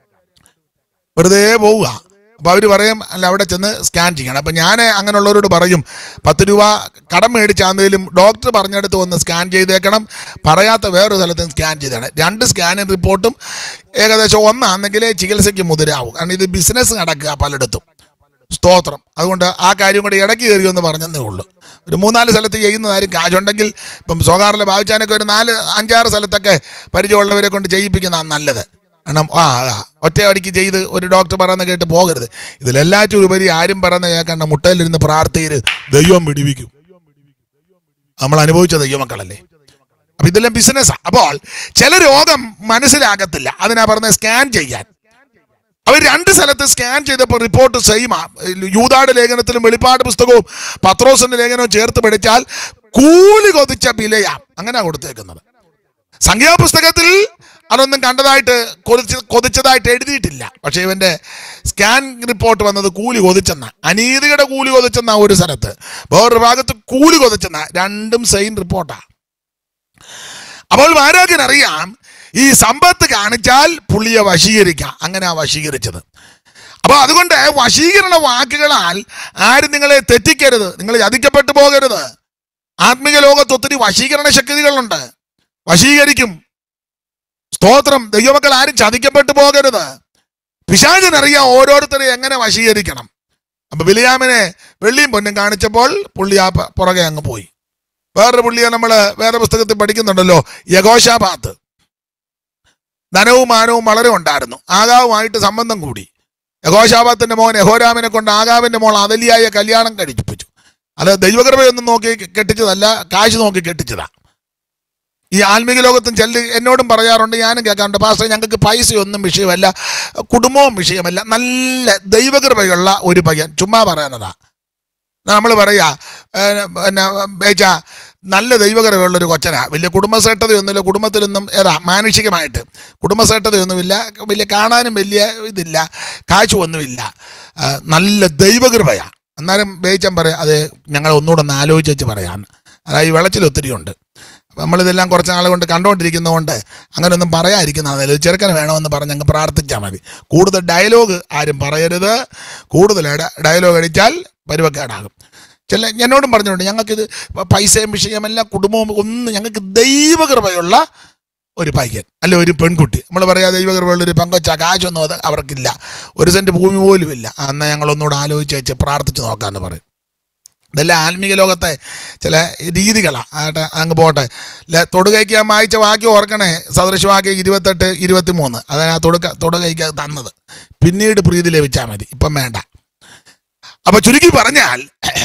വെറുതെ പോവുക അപ്പോൾ അവർ പറയും അല്ല അവിടെ ചെന്ന് സ്കാൻ ചെയ്യണം അപ്പം ഞാൻ അങ്ങനെയുള്ളവരോട് പറയും പത്ത് രൂപ കടം മേടിച്ചാന്നേലും ഡോക്ടർ പറഞ്ഞെടുത്ത് ഒന്ന് സ്കാൻ ചെയ്തേക്കണം പറയാത്ത വേറൊരു സ്ഥലത്തും സ്കാൻ ചെയ്തേക്കണം രണ്ട് സ്കാനിങ് റിപ്പോർട്ടും ഏകദേശം ഒന്നാണെങ്കിലേ ചികിത്സയ്ക്ക് മുതിരാവും കാരണം ഇത് ബിസിനസ് നടക്കുക പലയിടത്തും സ്തോത്രം അതുകൊണ്ട് ആ കാര്യം കൂടെ ഇടയ്ക്ക് കയറിയെന്ന് പറഞ്ഞതേ ഉള്ളൂ ഒരു മൂന്നാല് സ്ഥലത്ത് ചെയ്യുന്നതായിരിക്കും കാശുണ്ടെങ്കിൽ ഇപ്പം സ്വകാറിലെ ഭാവിച്ചാനൊക്കെ ഒരു നാല് അഞ്ചാറ് സ്ഥലത്തൊക്കെ പരിചയമുള്ളവരെ കൊണ്ട് ചെയ്യിപ്പിക്കുന്നതാണ് നല്ലത് കാരണം ആ ആ, ഒറ്റയടിക്ക് ചെയ്ത് ഒരു ഡോക്ടർ പറയുന്ന കേട്ട് പോകരുത് ഇതിലെല്ലാറ്റും ഉപരി ആരും പറയുന്ന കേൾക്കണ്ട മുട്ടയിലിരുന്ന് പ്രാർത്ഥിര് ദൈവം പിടിവിക്കും നമ്മൾ അനുഭവിച്ച ദൈവമക്കളല്ലേ അപ്പൊ ഇതെല്ലാം ബിസിനസ്സാ അപ്പോൾ ചില രോഗം മനസ്സിലാകത്തില്ല അതിനാ പറഞ്ഞ സ്കാൻ ചെയ്യാൻ അവർ രണ്ട് സ്ഥലത്ത് സ്കാൻ ചെയ്തപ്പോൾ റിപ്പോർട്ട് സെയിമാ യൂതാട് ലേഖനത്തിലും വെളിപ്പാട് പുസ്തകവും പത്രോസിന്റെ ലേഖനവും ചേർത്ത് പഠിച്ചാൽ കൂലി കൊതിച്ച വിലയാ അങ്ങനെ കൊടുത്തേക്കുന്നത് സംഖ്യാപുസ്തകത്തിൽ അതൊന്നും കണ്ടതായിട്ട് കൊതിച്ച് കൊതിച്ചതായിട്ട് എഴുതിയിട്ടില്ല പക്ഷേ ഇവന്റെ സ്കാൻ റിപ്പോർട്ട് വന്നത് കൂലി കൊതിച്ചെന്ന അനീതിയുടെ കൂലി കൊതിച്ചെന്ന ഒരു സ്ഥലത്ത് വേറൊരു ഭാഗത്ത് കൂലി കൊതിച്ചെന്ന രണ്ടും സെയിം റിപ്പോർട്ടാ അപ്പോൾ ആരോഗ്യൻ അറിയാം ഈ സമ്പത്ത് കാണിച്ചാൽ പുള്ളിയെ വശീകരിക്കാം അങ്ങനെ ആ വശീകരിച്ചത് അപ്പൊ അതുകൊണ്ട് വശീകരണ വാക്കുകളാൽ ആരും നിങ്ങളെ തെറ്റിക്കരുത് നിങ്ങൾ ചതിക്കപ്പെട്ടു പോകരുത് ആത്മീക ലോകത്ത് ഒത്തിരി വശീകരണ ശക്തികളുണ്ട് വശീകരിക്കും സ്തോത്രം ദൈവമക്കൾ ആരും ചതിക്കപ്പെട്ടു പോകരുത് പിശാചിനറിയാം ഓരോരുത്തരെ എങ്ങനെ വശീകരിക്കണം അപ്പൊ ബിലിയാമിനെ വെള്ളിയും പൊന്നും കാണിച്ചപ്പോൾ പുള്ളി ആ പ- പുറകെ അങ്ങ് പോയി വേറൊരു പുള്ളിയെ നമ്മൾ വേറെ പുസ്തകത്തിൽ പഠിക്കുന്നുണ്ടല്ലോ യഗോഷാബാത്ത് ധനവും മാനവും വളരെ ഉണ്ടായിരുന്നു ആകാവുമായിട്ട് സംബന്ധം കൂടി യഗോഷാബാത്തിന്റെ മോൻ യഹോരാമിനെ കൊണ്ട് ആകാവിന്റെ മോൾ അതലിയായ കല്യാണം കഴിപ്പിച്ചു അത് ദൈവകൃപയൊന്നും നോക്കി കെട്ടിച്ചതല്ല കാശ് നോക്കി കെട്ടിച്ചതാ ഈ ആത്മീക ലോകത്തും ചെല്ല് എന്നോടും പറയാറുണ്ട് ഞാനും കേൾക്കാറുണ്ട് പാസ്റ്റർ ഞങ്ങൾക്ക് പൈസയൊന്നും വിഷയമല്ല കുടുംബവും വിഷയമല്ല നല്ല ദൈവകൃപയുള്ള ഒരു പയ്യൻ ചുമ്മാ പറയാനതാ നമ്മൾ പറയാ ഏ, പിന്നെ ബേച്ച നല്ല ദൈവകരമുള്ളൊരു കൊച്ചനാ വലിയ കുടുംബശ്രേഷ്ഠതയൊന്നുമില്ല കുടുംബത്തിലൊന്നും ഏതാ മാനുഷികമായിട്ട് കുടുംബശ്രേഷ്ഠതയൊന്നുമില്ല വലിയ കാണാനും വലിയ ഇതില്ല കാഴ്ചയൊന്നുമില്ല ആ, നല്ല ദൈവകൃപയാ എന്നാലും ബേച്ചൻ പറയാം അത് ഞങ്ങൾ ഒന്നുകൂടെ ഒന്ന് ആലോചിച്ച് വെച്ച് പറയാം അതായത് ഈ വെളച്ചിൽ ഒത്തിരി ഉണ്ട് അപ്പം നമ്മളിതെല്ലാം കുറച്ച് നാൾ കൊണ്ട് കണ്ടുകൊണ്ടിരിക്കുന്നതുകൊണ്ട് അങ്ങനെയൊന്നും പറയാതിരിക്കുന്നതല്ല ഒരു ചെറുക്കന് വേണമെന്ന് പറഞ്ഞ് അങ്ങ് പ്രാർത്ഥിച്ചാൽ മതി കൂടുതൽ ഡയലോഗ് ആരും പറയരുത് കൂടുതൽ ഡ- ഡയലോഗ് അടിച്ചാൽ പരുവക്കേടാകും ചില എന്നോടും പറഞ്ഞിട്ടുണ്ട് ഞങ്ങൾക്കിത് പൈസയും വിഷയമെല്ലാം കുടുംബവും ഒന്നും ഞങ്ങൾക്ക് ദൈവകൃപയുള്ള ഒരു പയ്യൻ അല്ല ഒരു പെൺകുട്ടി നമ്മൾ പറയാ ദൈവകൃപയുള്ള ഒരു പങ്കൊച്ച കാശൊന്നും അത് അവർക്കില്ല ഒരു സെന്റ് ഭൂമി പോലും ഇല്ല എന്നാൽ ഞങ്ങൾ ഒന്നുകൂടെ ആലോചിച്ച് വെച്ച് പ്രാർത്ഥിച്ച് നോക്കാമെന്ന് പറയും ഇതെല്ലാം ആത്മീക ലോകത്തെ ചില രീതികളാണ് ആട്ടെ അങ്ങ് പോട്ടെ ല- തൊടുകൈക്ക് ഞാൻ വായിച്ച വാക്യം ഓർക്കണേ സദൃശവാക്യം ഇരുപത്തെട്ട് ഇരുപത്തി മൂന്ന് അതാണ് ആ തൊടുക തൊടുകൈക്ക് തന്നത് പിന്നീട് പ്രീതി ലഭിച്ചാൽ മതി ഇപ്പം വേണ്ട അപ്പൊ ചുരുക്കി പറഞ്ഞാൽ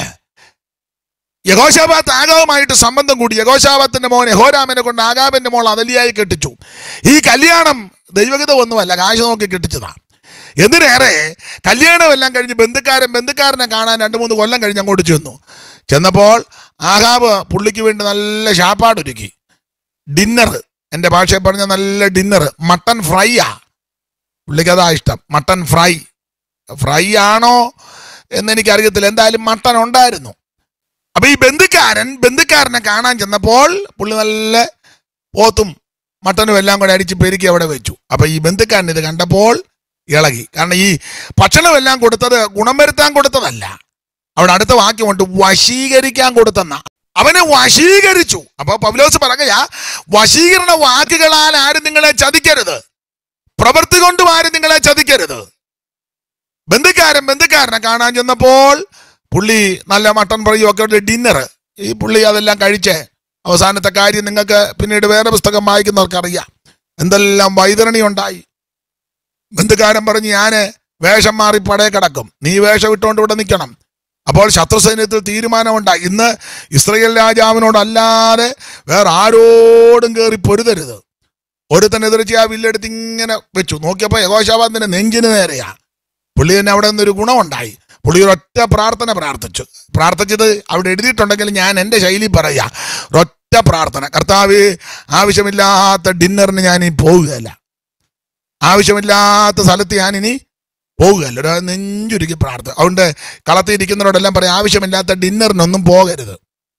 യഹോശാബാത്ത് ആഗാവുമായിട്ട് സംബന്ധം കൂടി യഹോശാബാത്തിന്റെ മോൻ യഹോരാമനെ കൊണ്ട് ആഗാബിന്റെ മോൾ അതലിയായി കെട്ടിച്ചു ഈ കല്യാണം ദൈവഗതമൊന്നുമല്ല കാശ് നോക്കി കെട്ടിച്ചതാണ് എന്തിനേറെ കല്യാണമെല്ലാം കഴിഞ്ഞ് ബന്ധുക്കാരൻ ബന്ധുക്കാരനെ കാണാൻ രണ്ട് മൂന്ന് കൊല്ലം കഴിഞ്ഞ് അങ്ങോട്ട് ചെന്നു ചെന്നപ്പോൾ ആഹാബ് പുള്ളിക്ക് വേണ്ടി നല്ല ശാപ്പാടൊരുക്കി ഡിന്നർ എൻ്റെ ഭാഷയിൽ പറഞ്ഞ നല്ല ഡിന്നർ മട്ടൻ ഫ്രൈയാ പുള്ളിക്ക് അതാ ഇഷ്ടം മട്ടൻ ഫ്രൈ ഫ്രൈ ആണോ എന്ന് എനിക്കറിയത്തില്ല എന്തായാലും മട്ടൻ ഉണ്ടായിരുന്നു അപ്പൊ ഈ ബന്ധുക്കാരൻ ബന്ധുക്കാരനെ കാണാൻ ചെന്നപ്പോൾ പുള്ളി നല്ല പോത്തും മട്ടനും എല്ലാം കൂടെ അടിച്ച് പെരുക്കി അവിടെ വെച്ചു അപ്പൊ ഈ ബന്ധുക്കാരൻ ഇത് കണ്ടപ്പോൾ ഇളകി കാരണം ഈ ഭക്ഷണമെല്ലാം കൊടുത്തത് ഗുണം വരുത്താൻ കൊടുത്തതല്ല അവിടെ അടുത്ത വാക്യമുണ്ട് വശീകരിക്കാൻ കൊടുത്തെന്ന അവനെ വശീകരിച്ചു അപ്പൊ പൗലോസ് പറയുകയാ വശീകരണ വാക്കുകളാൽ ആരും നിങ്ങളെ ചതിക്കരുത് പ്രവൃത്തി കൊണ്ടും ആരും നിങ്ങളെ ചതിക്കരുത് ബന്ധുക്കാരൻ ബന്ധുക്കാരനെ കാണാൻ ചെന്നപ്പോൾ പുള്ളി നല്ല മട്ടൺ പറയും ഒക്കെ ഒരു ഡിന്നർ ഈ പുള്ളി അതെല്ലാം കഴിച്ച് അവസാനത്തെ കാര്യം നിങ്ങൾക്ക് പിന്നീട് വേറെ പുസ്തകം വായിക്കുന്നവർക്ക് അറിയാം എന്തെല്ലാം വൈതരണി ഉണ്ടായി ബന്ധുക്കാരൻ പറഞ്ഞ് ഞാന് വേഷം മാറി പടയെ കിടക്കും നീ വേഷം ഇട്ടുകൊണ്ട് ഇവിടെ നിൽക്കണം അപ്പോൾ ശത്രുസൈന്യത്തിൽ തീരുമാനമുണ്ടായി ഇന്ന് ഇസ്രയേൽ രാജാവിനോടല്ലാതെ വേറെ ആരോടും കയറി പൊരുതരുത് ഒരുത്തനെതിർച്ച് ആ വില്ലെടുത്ത് ഇങ്ങനെ വെച്ചു നോക്കിയപ്പോൾ യഗോശാബാദിന്റെ നെഞ്ചിന് നേരെയാ പുള്ളി തന്നെ അവിടെ നിന്നൊരു ഗുണമുണ്ടായി പുള്ളി ഒരൊറ്റ പ്രാർത്ഥന പ്രാർത്ഥിച്ചു പ്രാർത്ഥിച്ചത് അവിടെ എഴുതിയിട്ടുണ്ടെങ്കിൽ ഞാൻ എൻ്റെ ശൈലി പറയാ ഒരൊറ്റ പ്രാർത്ഥന കർത്താവ് ആവശ്യമില്ലാത്ത ഡിന്നറിന് ഞാൻ ഇനി പോവുകയല്ല ആവശ്യമില്ലാത്ത സ്ഥലത്ത് ഞാൻ ഇനി പോവുകയല്ല ഒരു നെഞ്ചുരുക്കി പ്രാർത്ഥന അതുകൊണ്ട് കളത്തിയിരിക്കുന്നവരോടെല്ലാം പറയാം ആവശ്യമില്ലാത്ത ഡിന്നറിനൊന്നും പോകരുത്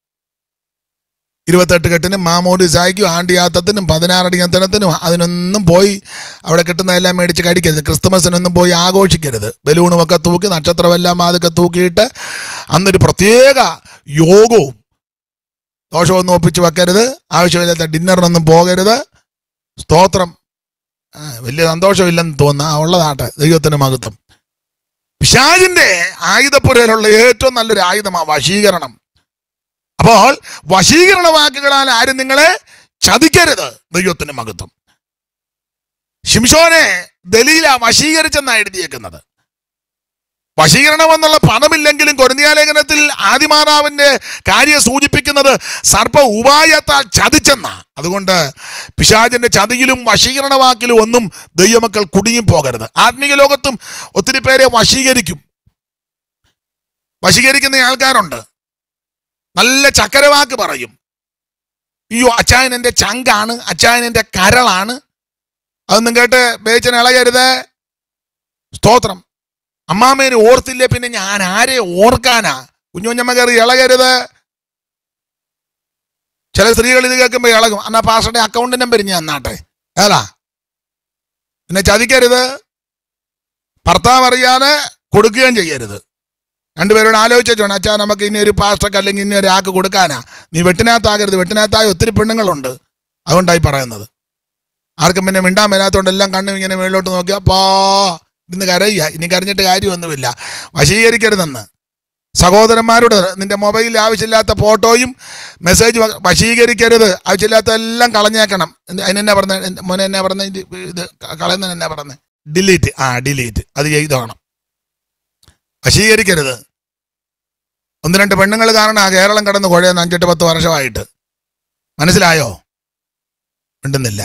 ഇരുപത്തെട്ട് കെട്ടിനും മാമോദിസായിക്കും ആണ്ടിയാത്തത്തിനും പതിനാറടിയന്തനത്തിനും അതിനൊന്നും പോയി അവിടെ കിട്ടുന്നതെല്ലാം മേടിച്ച് കടിക്കരുത് ക്രിസ്തുമസിനൊന്നും പോയി ആഘോഷിക്കരുത് ബലൂണുമൊക്കെ തൂക്കി നക്ഷത്രമെല്ലാം അതൊക്കെ തൂക്കിയിട്ട് അന്നൊരു പ്രത്യേക യോഗവും ദോഷമൊന്നും ഒപ്പിച്ച് വെക്കരുത് ആവശ്യമില്ലാത്ത ഡിന്നറിനൊന്നും പോകരുത് സ്തോത്രം ആ, വലിയ സന്തോഷമില്ലെന്ന് തോന്നുന്ന ആ ഉള്ളതാട്ടെ ദൈവത്തിന് മഹത്വം പിശാചിന്റെ ആയുധപ്പുരയിലുള്ള ഏറ്റവും നല്ലൊരു ആയുധമാണ് വശീകരണം അപ്പോൾ വശീകരണ വാക്കുകളാൽ ആരും നിങ്ങളെ ചതിക്കരുത് ദൈവത്തിന് മഹത്വം ശിംഷോനെ ദലീല വശീകരിച്ചെന്നാണ് എഴുതിയേക്കുന്നത് വശീകരണം എന്നുള്ള പദമില്ലെങ്കിലും കൊരിന്തിയാലേഖനത്തിൽ ആദിമാതാവിന്റെ കാര്യം സൂചിപ്പിക്കുന്നത് സർപ്പ ഉപായത്താൽ ചതിച്ചെന്ന അതുകൊണ്ട് പിശാചിന്റെ ചതിയിലും വശീകരണ വാക്കിലും ഒന്നും ദൈവമക്കൾ കുടുങ്ങി പോകരുത് ആത്മീയ ലോകത്തും ഒത്തിരി പേരെ വശീകരിക്കും വശീകരിക്കുന്ന ആൾക്കാരുണ്ട് നല്ല ചക്കരവാക്ക് പറയും അയ്യോ അച്ചായൻ എൻ്റെ ചങ്കാണ് അച്ചായൻ എൻ്റെ കരളാണ് അതൊന്നും കേട്ട് ബേച്ചൻ ഇളകരുത് സ്തോത്രം അമ്മാമേനെ ഓർത്തില്ലേ പിന്നെ ഞാൻ ആരെ ഓർക്കാനാ കുഞ്ഞുഞ്ഞമ്മ കയറി ഇളകരുത് ചില സ്ത്രീകൾ ഇത് കേൾക്കുമ്പോൾ ഇളകും എന്നാ പാസ്റ്ററുടെ അക്കൗണ്ട് നമ്പർ ഞാൻ തന്നാട്ടെ ഏതാ പിന്നെ ചതിക്കരുത് ഭർത്താവ് അറിയാതെ കൊടുക്കുകയും ചെയ്യരുത് രണ്ടുപേരോട് ആലോചിച്ചോണം അച്ഛാ നമുക്ക് ഇനി ഒരു പാസ്റ്റർക്ക് അല്ലെങ്കിൽ ഇനി ഒരാൾക്ക് കൊടുക്കാനാ നീ വെട്ടിനകത്താകരുത് വെട്ടിനകത്തായ ഒത്തിരി പെണ്ണുങ്ങളുണ്ട് അതുകൊണ്ടായി പറയുന്നത് ആർക്കും പിന്നെ മിണ്ടാൻ മേലാത്തോണ്ട് എല്ലാം കണ്ണും ഇങ്ങനെ മേളിലോട്ട് നോക്കി അപ്പാ ഇന്ന് കരയുക ഇനി കരഞ്ഞിട്ട് കാര്യമൊന്നുമില്ല വശീകരിക്കരുതെന്ന് സഹോദരന്മാരോട് നിന്റെ മൊബൈലിൽ ആവശ്യമില്ലാത്ത ഫോട്ടോയും മെസ്സേജ് വശീകരിക്കരുത് ആവശ്യമില്ലാത്ത എല്ലാം കളഞ്ഞേക്കണം എന്ത് അതിനെന്നാ പറഞ്ഞ മോനെ എന്നാ പറഞ്ഞ ഇത് കളയുന്നതിന് എന്നാ പറഞ്ഞത് ഡിലീറ്റ് ആ ഡിലീറ്റ് അത് ചെയ്തോണം വശീകരിക്കരുത് ഒന്ന് രണ്ട് പെണ്ണുങ്ങൾ കാരണം ആ കേരളം കടന്ന് കുഴയുന്ന അഞ്ചെട്ട് പത്ത് വർഷമായിട്ട് മനസ്സിലായോ മിണ്ടുന്നില്ല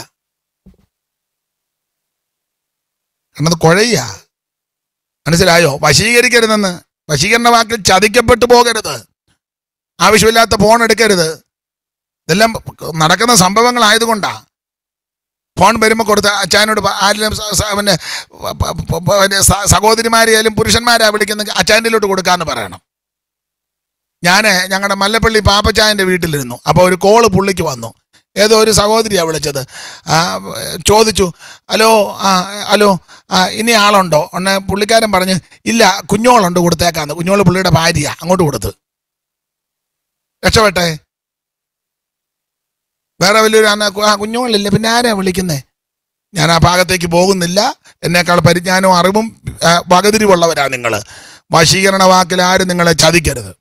കാരണം അത് കുഴയ മനസ്സിലായോ വശീകരിക്കരുതെന്ന് വശീകരണ വാക്കിൽ ചതിക്കപ്പെട്ടു പോകരുത് ആവശ്യമില്ലാത്ത ഫോൺ എടുക്കരുത് ഇതെല്ലാം നടക്കുന്ന സംഭവങ്ങളായതുകൊണ്ടാ ഫോൺ വരുമ്പോൾ കൊടുത്ത അച്ചായനോട് പ- ആരെങ്കിലും സ- സ- പിന്നെ പ- പ- പ- പ- പിന്നെ സ- സഹോദരിമാരെയായാലും പുരുഷന്മാരാ വിളിക്കുന്ന അച്ചായനിലോട്ട് കൊടുക്കാന്ന് പറയണം ഞാൻ ഞങ്ങളുടെ മല്ലപ്പള്ളി പാപ്പച്ചായൻ്റെ വീട്ടിലിരുന്നു അപ്പോൾ ഒരു കോള് പുള്ളിക്ക് വന്നു ഏതോ ഒരു സഹോദരിയാണ് വിളിച്ചത് ആ, ചോദിച്ചു ഹലോ ആ ഹലോ ആ ഇനി ആളുണ്ടോ ഒന്ന് പുള്ളിക്കാരൻ പറഞ്ഞ് ഇല്ല കുഞ്ഞോളുണ്ട് കൊടുത്തേക്കാന്ന് കുഞ്ഞോള് പുള്ളിയുടെ ഭാര്യ അങ്ങോട്ട് കൊടുത്ത് രക്ഷപ്പെട്ടെ വേറെ വലിയൊരു അന്ന ആ കുഞ്ഞോളില്ല പിന്നെ ആരാ വിളിക്കുന്നേ ഞാൻ ആ ഭാഗത്തേക്ക് പോകുന്നില്ല എന്നേക്കാൾ പരിജ്ഞാനവും അറിവും ആ, വകതിരിവുള്ളവരാ നിങ്ങൾ വശീകരണ വാക്കിൽ ആരും നിങ്ങളെ ചതിക്കരുത്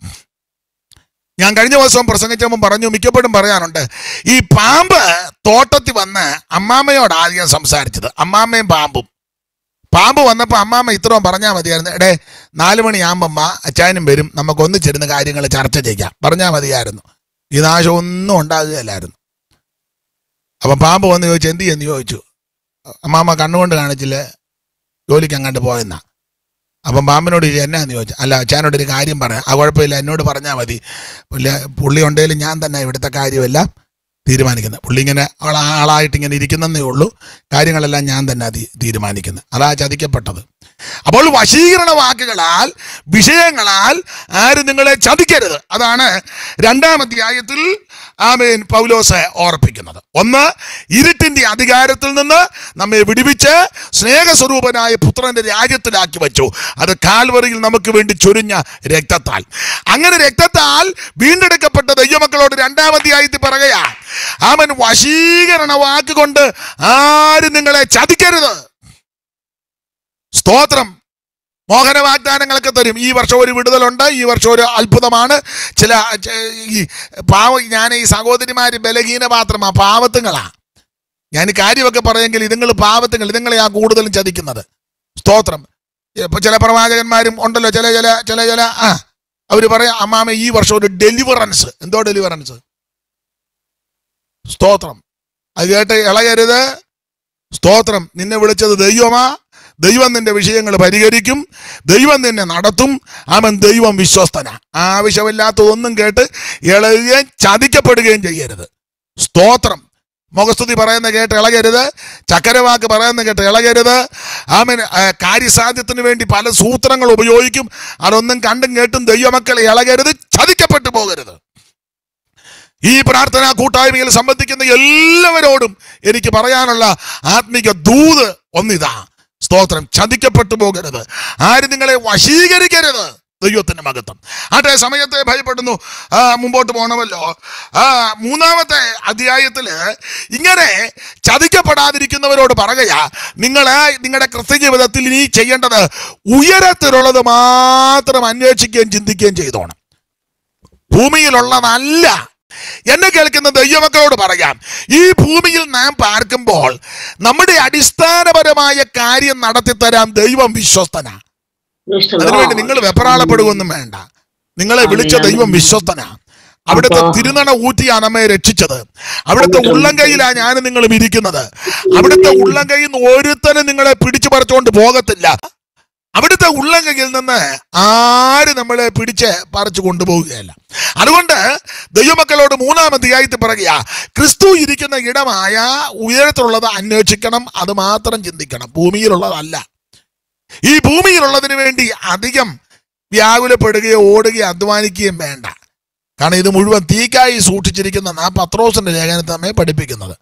ഞാൻ കഴിഞ്ഞ ദിവസം പ്രസംഗിച്ചപ്പോൾ പറഞ്ഞു മിക്കപ്പോഴും പറയാനുണ്ട് ഈ പാമ്പ് തോട്ടത്തിൽ വന്ന് അമ്മാമ്മയോട് ആദ്യം സംസാരിച്ചത് അമ്മാമ്മയും പാമ്പും പാമ്പ് വന്നപ്പോൾ അമ്മാമ്മ ഇത്രയും പറഞ്ഞാൽ മതിയായിരുന്നു എടേ നാല് മണിയാകുമ്പമ്മ അച്ചായനും വരും നമുക്ക് ഒന്നിച്ചിരുന്ന് കാര്യങ്ങൾ ചർച്ച ചെയ്യാം പറഞ്ഞാൽ മതിയായിരുന്നു ഈ നാശം ഒന്നും ഉണ്ടാകുകയല്ലായിരുന്നു അപ്പം പാമ്പ് വന്ന് ചോദിച്ചു എന്ത് ചെയ്യുന്നു ചോദിച്ചു അമ്മാമ്മ കണ്ണുകൊണ്ട് കാണിച്ചില്ലേ ജോലിക്ക് അങ്ങോട്ട് പോയെന്നാ അപ്പം പാമ്പിനോട് ചോദിച്ചു എന്നാന്ന് ചോദിച്ചു അല്ല അച്ഛനോട് ഒരു കാര്യം പറയാം ആ കുഴപ്പമില്ല എന്നോട് പറഞ്ഞാൽ മതി പുള്ളി പുള്ളി ഉണ്ടെങ്കിലും ഞാൻ തന്നെ ഇവിടുത്തെ കാര്യമെല്ലാം തീരുമാനിക്കുന്നത് പുള്ളി ഇങ്ങനെ ആളാ ആളായിട്ട് ഇങ്ങനെ ഇരിക്കുന്നതേ ഉള്ളൂ കാര്യങ്ങളെല്ലാം ഞാൻ തന്നെ തീ- തീരുമാനിക്കുന്നത് അതാ ചതിക്കപ്പെട്ടത് അപ്പോൾ വശീകരണ വാക്കുകളാൽ വിഷയങ്ങളാൽ ആരും നിങ്ങളെ ചതിക്കരുത് അതാണ് രണ്ടാം അധ്യായത്തിൽ ആമേൻ പൗലോസ് ഓർപ്പിക്കുന്നത് ഒന്ന് ഇരുട്ടിന്റെ അധികാരത്തിൽ നിന്ന് നമ്മെ വിടുവിച്ച് സ്നേഹസ്വരൂപനായ പുത്രന്റെ രാജ്യത്തിലാക്കി വെച്ചു അത് കാൽവറിയിൽ നമുക്ക് വേണ്ടി ചൊരിഞ്ഞ രക്തത്താൽ അങ്ങനെ രക്തത്താൽ വീണ്ടെടുക്കപ്പെട്ട ദൈവമക്കളോട് രണ്ടാം അധ്യായത്തിൽ പറയുകയാ അവൻ വശീകരണ വാക്കുകൊണ്ട് ആരും നിങ്ങളെ ചതിക്കരുത് സ്തോത്രം മോഹന വാഗ്ദാനങ്ങളൊക്കെ തരും ഈ വർഷം ഒരു വിടുതലുണ്ട് ഈ വർഷം ഒരു അത്ഭുതമാണ് ചില ച- ഈ പാവ ഞാൻ ഈ സഹോദരിമാര് ബലഹീന പാത്രമാ പാവത്തുങ്ങളാ ഞാൻ ഈ കാര്യമൊക്കെ പറയെങ്കിൽ ഇതുങ്ങൾ പാവത്തുങ്ങൾ ഇതുങ്ങളെയാ കൂടുതലും ചതിക്കുന്നത് സ്തോത്രം ഇപ്പൊ ചില പ്രവാചകന്മാരും ഉണ്ടല്ലോ ചില ചില ചില ചില ആ അവര് പറയാം അമ്മാമ ഈ വർഷം ഒരു ഡെലിവറൻസ് എന്തോ ഡെലിവറൻസ് സ്തോത്രം അത് കേട്ട് ഇളകരുത് സ്തോത്രം നിന്നെ വിളിച്ചത് ദൈവമാ ദൈവം നിന്റെ വിഷയങ്ങൾ പരിഹരിക്കും ദൈവം നിന്നെ നടത്തും അവൻ ദൈവം വിശ്വസ്തന ആവശ്യമില്ലാത്തതൊന്നും കേട്ട് ഇളകുകയും ചതിക്കപ്പെടുകയും ചെയ്യരുത് സ്തോത്രം മുഖസ്തുതി പറയുന്ന കേട്ട് ഇളകരുത് ചക്കരവാക്ക് പറയുന്ന കേട്ട് ഇളകരുത് ആമൻ കാര്യസാധ്യത്തിന് വേണ്ടി പല സൂത്രങ്ങൾ ഉപയോഗിക്കും അതൊന്നും കണ്ടും കേട്ടും ദൈവമക്കളെ ഇളകരുത് ചതിക്കപ്പെട്ടു പോകരുത് ഈ പ്രാർത്ഥനാ കൂട്ടായ്മയിൽ സംബന്ധിക്കുന്ന എല്ലാവരോടും എനിക്ക് പറയാനുള്ള ആത്മിക ദൂത് ഒന്നിതാ സ്തോത്രം ചതിക്കപ്പെട്ടു പോകരുത് ആരും നിങ്ങളെ വശീകരിക്കരുത് ദൈവത്തിന്റെ മഹത്വം ആട്ടെ സമയത്തെ ഭയപ്പെടുന്നു ആ, മുമ്പോട്ട് പോകണമല്ലോ ആ മൂന്നാമത്തെ അധ്യായത്തില് ഇങ്ങനെ ചതിക്കപ്പെടാതിരിക്കുന്നവരോട് പറയുക നിങ്ങള് നിങ്ങളുടെ കൃത്യജീവിതത്തിൽ ഇനി ചെയ്യേണ്ടത് ഉയരത്തിലുള്ളത് മാത്രം അന്വേഷിക്കുകയും ചിന്തിക്കുകയും ചെയ്തോണം ഭൂമിയിലുള്ളതല്ല എന്നെ കേൾക്കുന്ന ദൈവമക്കളോട് പറയാം ഈ ഭൂമിയിൽ നാം പാർക്കുമ്പോൾ നമ്മുടെ അടിസ്ഥാനപരമായ കാര്യം നടത്തിത്തരാൻ ദൈവം വിശ്വസ്തനാ അതിനുവേണ്ടി നിങ്ങൾ വെപ്രാളപ്പെടുകയൊന്നും വേണ്ട നിങ്ങളെ വിളിച്ച ദൈവം വിശ്വസ്തനാ അവിടുത്തെ തിരുനണ ഊറ്റിയാ നമ്മെ രക്ഷിച്ചത് അവിടുത്തെ ഉള്ളംകൈയിലാ ഞാനും നിങ്ങളും ഇരിക്കുന്നത് അവിടുത്തെ ഉള്ളംകൈയിൽ നിന്ന് ഒരുത്തനും നിങ്ങളെ പിടിച്ചു പറിച്ചുകൊണ്ട് പോകത്തില്ല അവിടുത്തെ ഉള്ളംകൈയിൽ നിന്ന് ആര് നമ്മളെ പിടിച്ച് പറിച്ചു കൊണ്ടുപോവുകയല്ല അതുകൊണ്ട് ദൈവമക്കളോട് മൂന്നാം അധ്യായത്തിൽ പറയുക ക്രിസ്തു ഇരിക്കുന്ന ഇടമായ ഉയരത്തിലുള്ളത് അന്വേഷിക്കണം അത് മാത്രം ചിന്തിക്കണം ഭൂമിയിലുള്ളതല്ല ഈ ഭൂമിയിലുള്ളതിന് വേണ്ടി അധികം വ്യാകുലപ്പെടുകയോ ഓടുകയോ അധ്വാനിക്കുകയും വേണ്ട കാരണം ഇത് മുഴുവൻ തീക്കായി സൂക്ഷിച്ചിരിക്കുന്ന ആ പത്രോസിന്റെ ലേഖനത്തെ നമ്മെ പഠിപ്പിക്കുന്നത്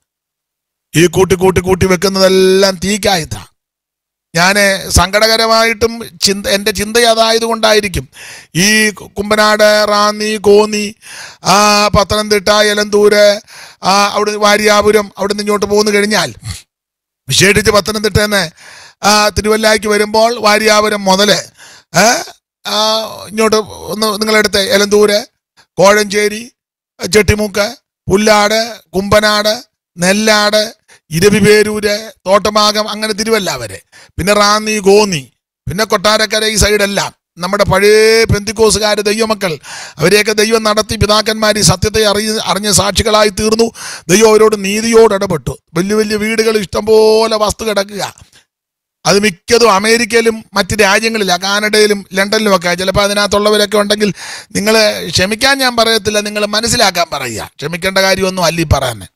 ഈ കൂട്ടി കൂട്ടി കൂട്ടി വെക്കുന്നതെല്ലാം തീക്കായിത്താ ഞാൻ സങ്കടകരമായിട്ടും ചിന്ത എൻ്റെ ചിന്ത അതായത് കൊണ്ടായിരിക്കും ഈ കുമ്പനാട് റാന്നി കോന്നി ആ പത്തനംതിട്ട എലന്തൂര് ആ അവിടെ വാര്യാപുരം അവിടെ നിന്ന് ഇങ്ങോട്ട് പോന്നു കഴിഞ്ഞാൽ വിശേഷിച്ച് പത്തനംതിട്ടന്ന് ആ തിരുവല്ലായ്ക്ക് വരുമ്പോൾ വാര്യാപുരം മുതല് ഏ, ആ, ഇങ്ങോട്ട് ഒന്ന് നിങ്ങളെടുത്ത് എലന്തൂര് കോഴഞ്ചേരി ചെട്ടിമുക്ക് പുല്ലാട് കുമ്പനാട് നെല്ലാട് ഇരവിപേരൂര് തോട്ടമാകം അങ്ങനെ തിരുവല്ല വരെ പിന്നെ റാന്നി ഗോന്നി പിന്നെ കൊട്ടാരക്കര ഈ സൈഡെല്ലാം നമ്മുടെ പഴയ പെന്തിക്കോസുകാർ ദൈവമക്കൾ അവരെയൊക്കെ ദൈവം നടത്തി പിതാക്കന്മാർ ഈ സത്യത്തെ അറിയ അറിഞ്ഞ സാക്ഷികളായി തീർന്നു ദൈവം അവരോട് നീതിയോട് ഇടപെട്ടു വലിയ വലിയ വീടുകൾ ഇഷ്ടംപോലെ വസ്തു കിടക്കുക അത് മിക്കതും അമേരിക്കയിലും മറ്റ് രാജ്യങ്ങളിലാണ് കാനഡയിലും ലണ്ടനിലും ഒക്കെ ചിലപ്പോൾ അതിനകത്തുള്ളവരൊക്കെ ഉണ്ടെങ്കിൽ നിങ്ങൾ ക്ഷമിക്കാൻ ഞാൻ പറയത്തില്ല നിങ്ങൾ മനസ്സിലാക്കാൻ പറയുക ക്ഷമിക്കേണ്ട കാര്യമൊന്നും അല്ല ഈ പറയുന്നത്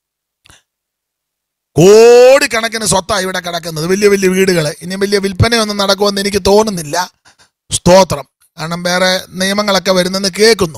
കോടിക്കണക്കിന് സ്വത്താണ് ഇവിടെ കിടക്കുന്നത് വലിയ വലിയ വീടുകൾ ഇനി വലിയ വിൽപ്പനയൊന്നും നടക്കുമെന്ന് എനിക്ക് തോന്നുന്നില്ല സ്തോത്രം കാരണം വേറെ നിയമങ്ങളൊക്കെ വരുന്നെന്ന് കേൾക്കുന്നു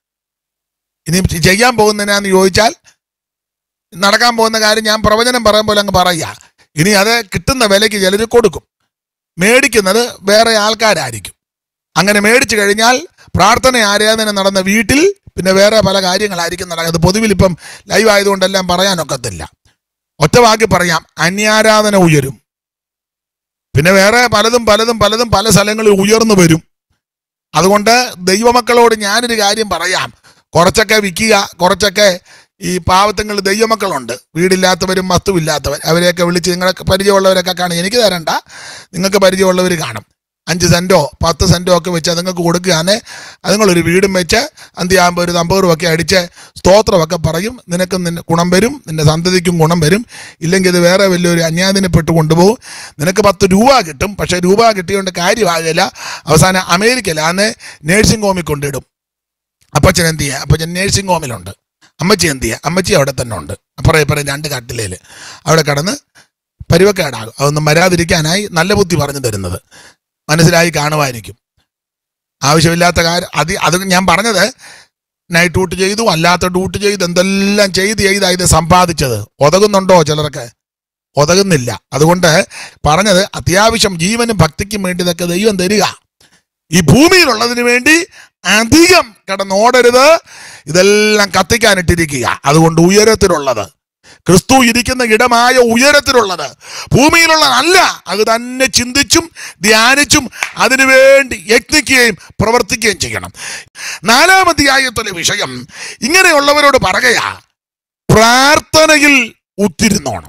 ഇനി ചെയ്യാൻ പോകുന്നതിനാന്ന് ചോദിച്ചാൽ നടക്കാൻ പോകുന്ന കാര്യം ഞാൻ പ്രവചനം പറയാൻ പോലെ അങ്ങ് പറയുക ഇനി അത് കിട്ടുന്ന വിലയ്ക്ക് ചിലർ കൊടുക്കും മേടിക്കുന്നത് വേറെ ആൾക്കാരായിരിക്കും അങ്ങനെ മേടിച്ചു കഴിഞ്ഞാൽ പ്രാർത്ഥന ആരാധന നടന്ന വീട്ടിൽ പിന്നെ വേറെ പല കാര്യങ്ങളായിരിക്കും നടക്കുന്നത് പൊതുവിൽ ഇപ്പം ലൈവ് ആയതുകൊണ്ടെല്ലാം പറയാനൊക്കത്തില്ല ഒറ്റ വാക്കി പറയാം അന്യാരാധന ഉയരും പിന്നെ വേറെ പലതും പലതും പലതും പല സ്ഥലങ്ങളിൽ ഉയർന്നു വരും അതുകൊണ്ട് ദൈവമക്കളോട് ഞാനൊരു കാര്യം പറയാം കുറച്ചൊക്കെ വിൽക്കുക കുറച്ചൊക്കെ ഈ പാവത്തങ്ങൾ ദൈവമക്കളുണ്ട് വീടില്ലാത്തവരും വസ്തുവില്ലാത്തവർ അവരെയൊക്കെ വിളിച്ച് നിങ്ങളൊക്കെ പരിചയമുള്ളവരൊക്കെ കാണും എനിക്ക് തരണ്ട നിങ്ങൾക്ക് പരിചയമുള്ളവർ കാണും അഞ്ച് സെൻറ്റോ പത്ത് സെൻറ്റോ ഒക്കെ വെച്ച് അതുങ്ങൾക്ക് കൊടുക്കുകയാണെ അതുങ്ങളൊരു വീടും വെച്ച് അന്ത്യാകുമ്പോൾ ഒരു തമ്പൂറും ഒക്കെ അടിച്ച് സ്തോത്രമൊക്കെ പറയും നിനക്കും നിന്നെ ഗുണം വരും നിന്റെ സന്തതിക്കും ഗുണം വരും ഇല്ലെങ്കിൽ ഇത് വേറെ വലിയൊരു അന്യാദിനപ്പെട്ട് കൊണ്ടുപോകും നിനക്ക് പത്ത് രൂപ കിട്ടും പക്ഷേ രൂപ കിട്ടിയോണ്ട് കാര്യമാകില്ല അവസാനം അമേരിക്കയിലാണ് നേഴ്സിംഗ് ഹോമിൽ കൊണ്ടിടും അപ്പച്ചൻ എന്ത് ചെയ്യുക അപ്പച്ചൻ നേഴ്സിംഗ് ഹോമിലുണ്ട് അമ്മച്ചി എന്ത് ചെയ്യുക അമ്മച്ചി അവിടെ തന്നെ ഉണ്ട് അപ്പുറം ഇപ്പുറം രണ്ട് കട്ടിലേൽ അവിടെ കടന്ന് പരുവക്കേടാകും അതൊന്നും വരാതിരിക്കാനായി നല്ല ബുദ്ധി പറഞ്ഞു തരുന്നത് മനസ്സിലായി കാണുമായിരിക്കും ആവശ്യമില്ലാത്ത കാര്യം അത് അത് ഞാൻ പറഞ്ഞത് നൈറ്റ് ഡ്യൂട്ടി ചെയ്തു അല്ലാത്ത ഡ്യൂട്ടി ചെയ്ത് എന്തെല്ലാം ചെയ്ത് ചെയ്താ ഇത് സമ്പാദിച്ചത് ഒതകുന്നുണ്ടോ ചിലർക്ക് ഒതകുന്നില്ല അതുകൊണ്ട് പറഞ്ഞത് അത്യാവശ്യം ജീവനും ഭക്തിക്കും വേണ്ടി ഇതൊക്കെ ദൈവം തരിക ഈ ഭൂമിയിലുള്ളതിന് വേണ്ടി അധികം കിടന്നോടരുത് ഇതെല്ലാം കത്തിക്കാനിട്ടിരിക്കുക അതുകൊണ്ട് ഉയരത്തിലുള്ളത് ക്രിസ്തു ഇരിക്കുന്ന ഇടമായ ഉയരത്തിലുള്ളത് ഭൂമിയിലുള്ളതല്ല അത് തന്നെ ചിന്തിച്ചും ധ്യാനിച്ചും അതിനുവേണ്ടി യത്നിക്കുകയും പ്രവർത്തിക്കുകയും ചെയ്യണം നാലാം അധ്യായത്തിലെ വിഷയം ഇങ്ങനെയുള്ളവരോട് പറയുകയാ പ്രാർത്ഥനയിൽ ഉത്തിരുന്നോണം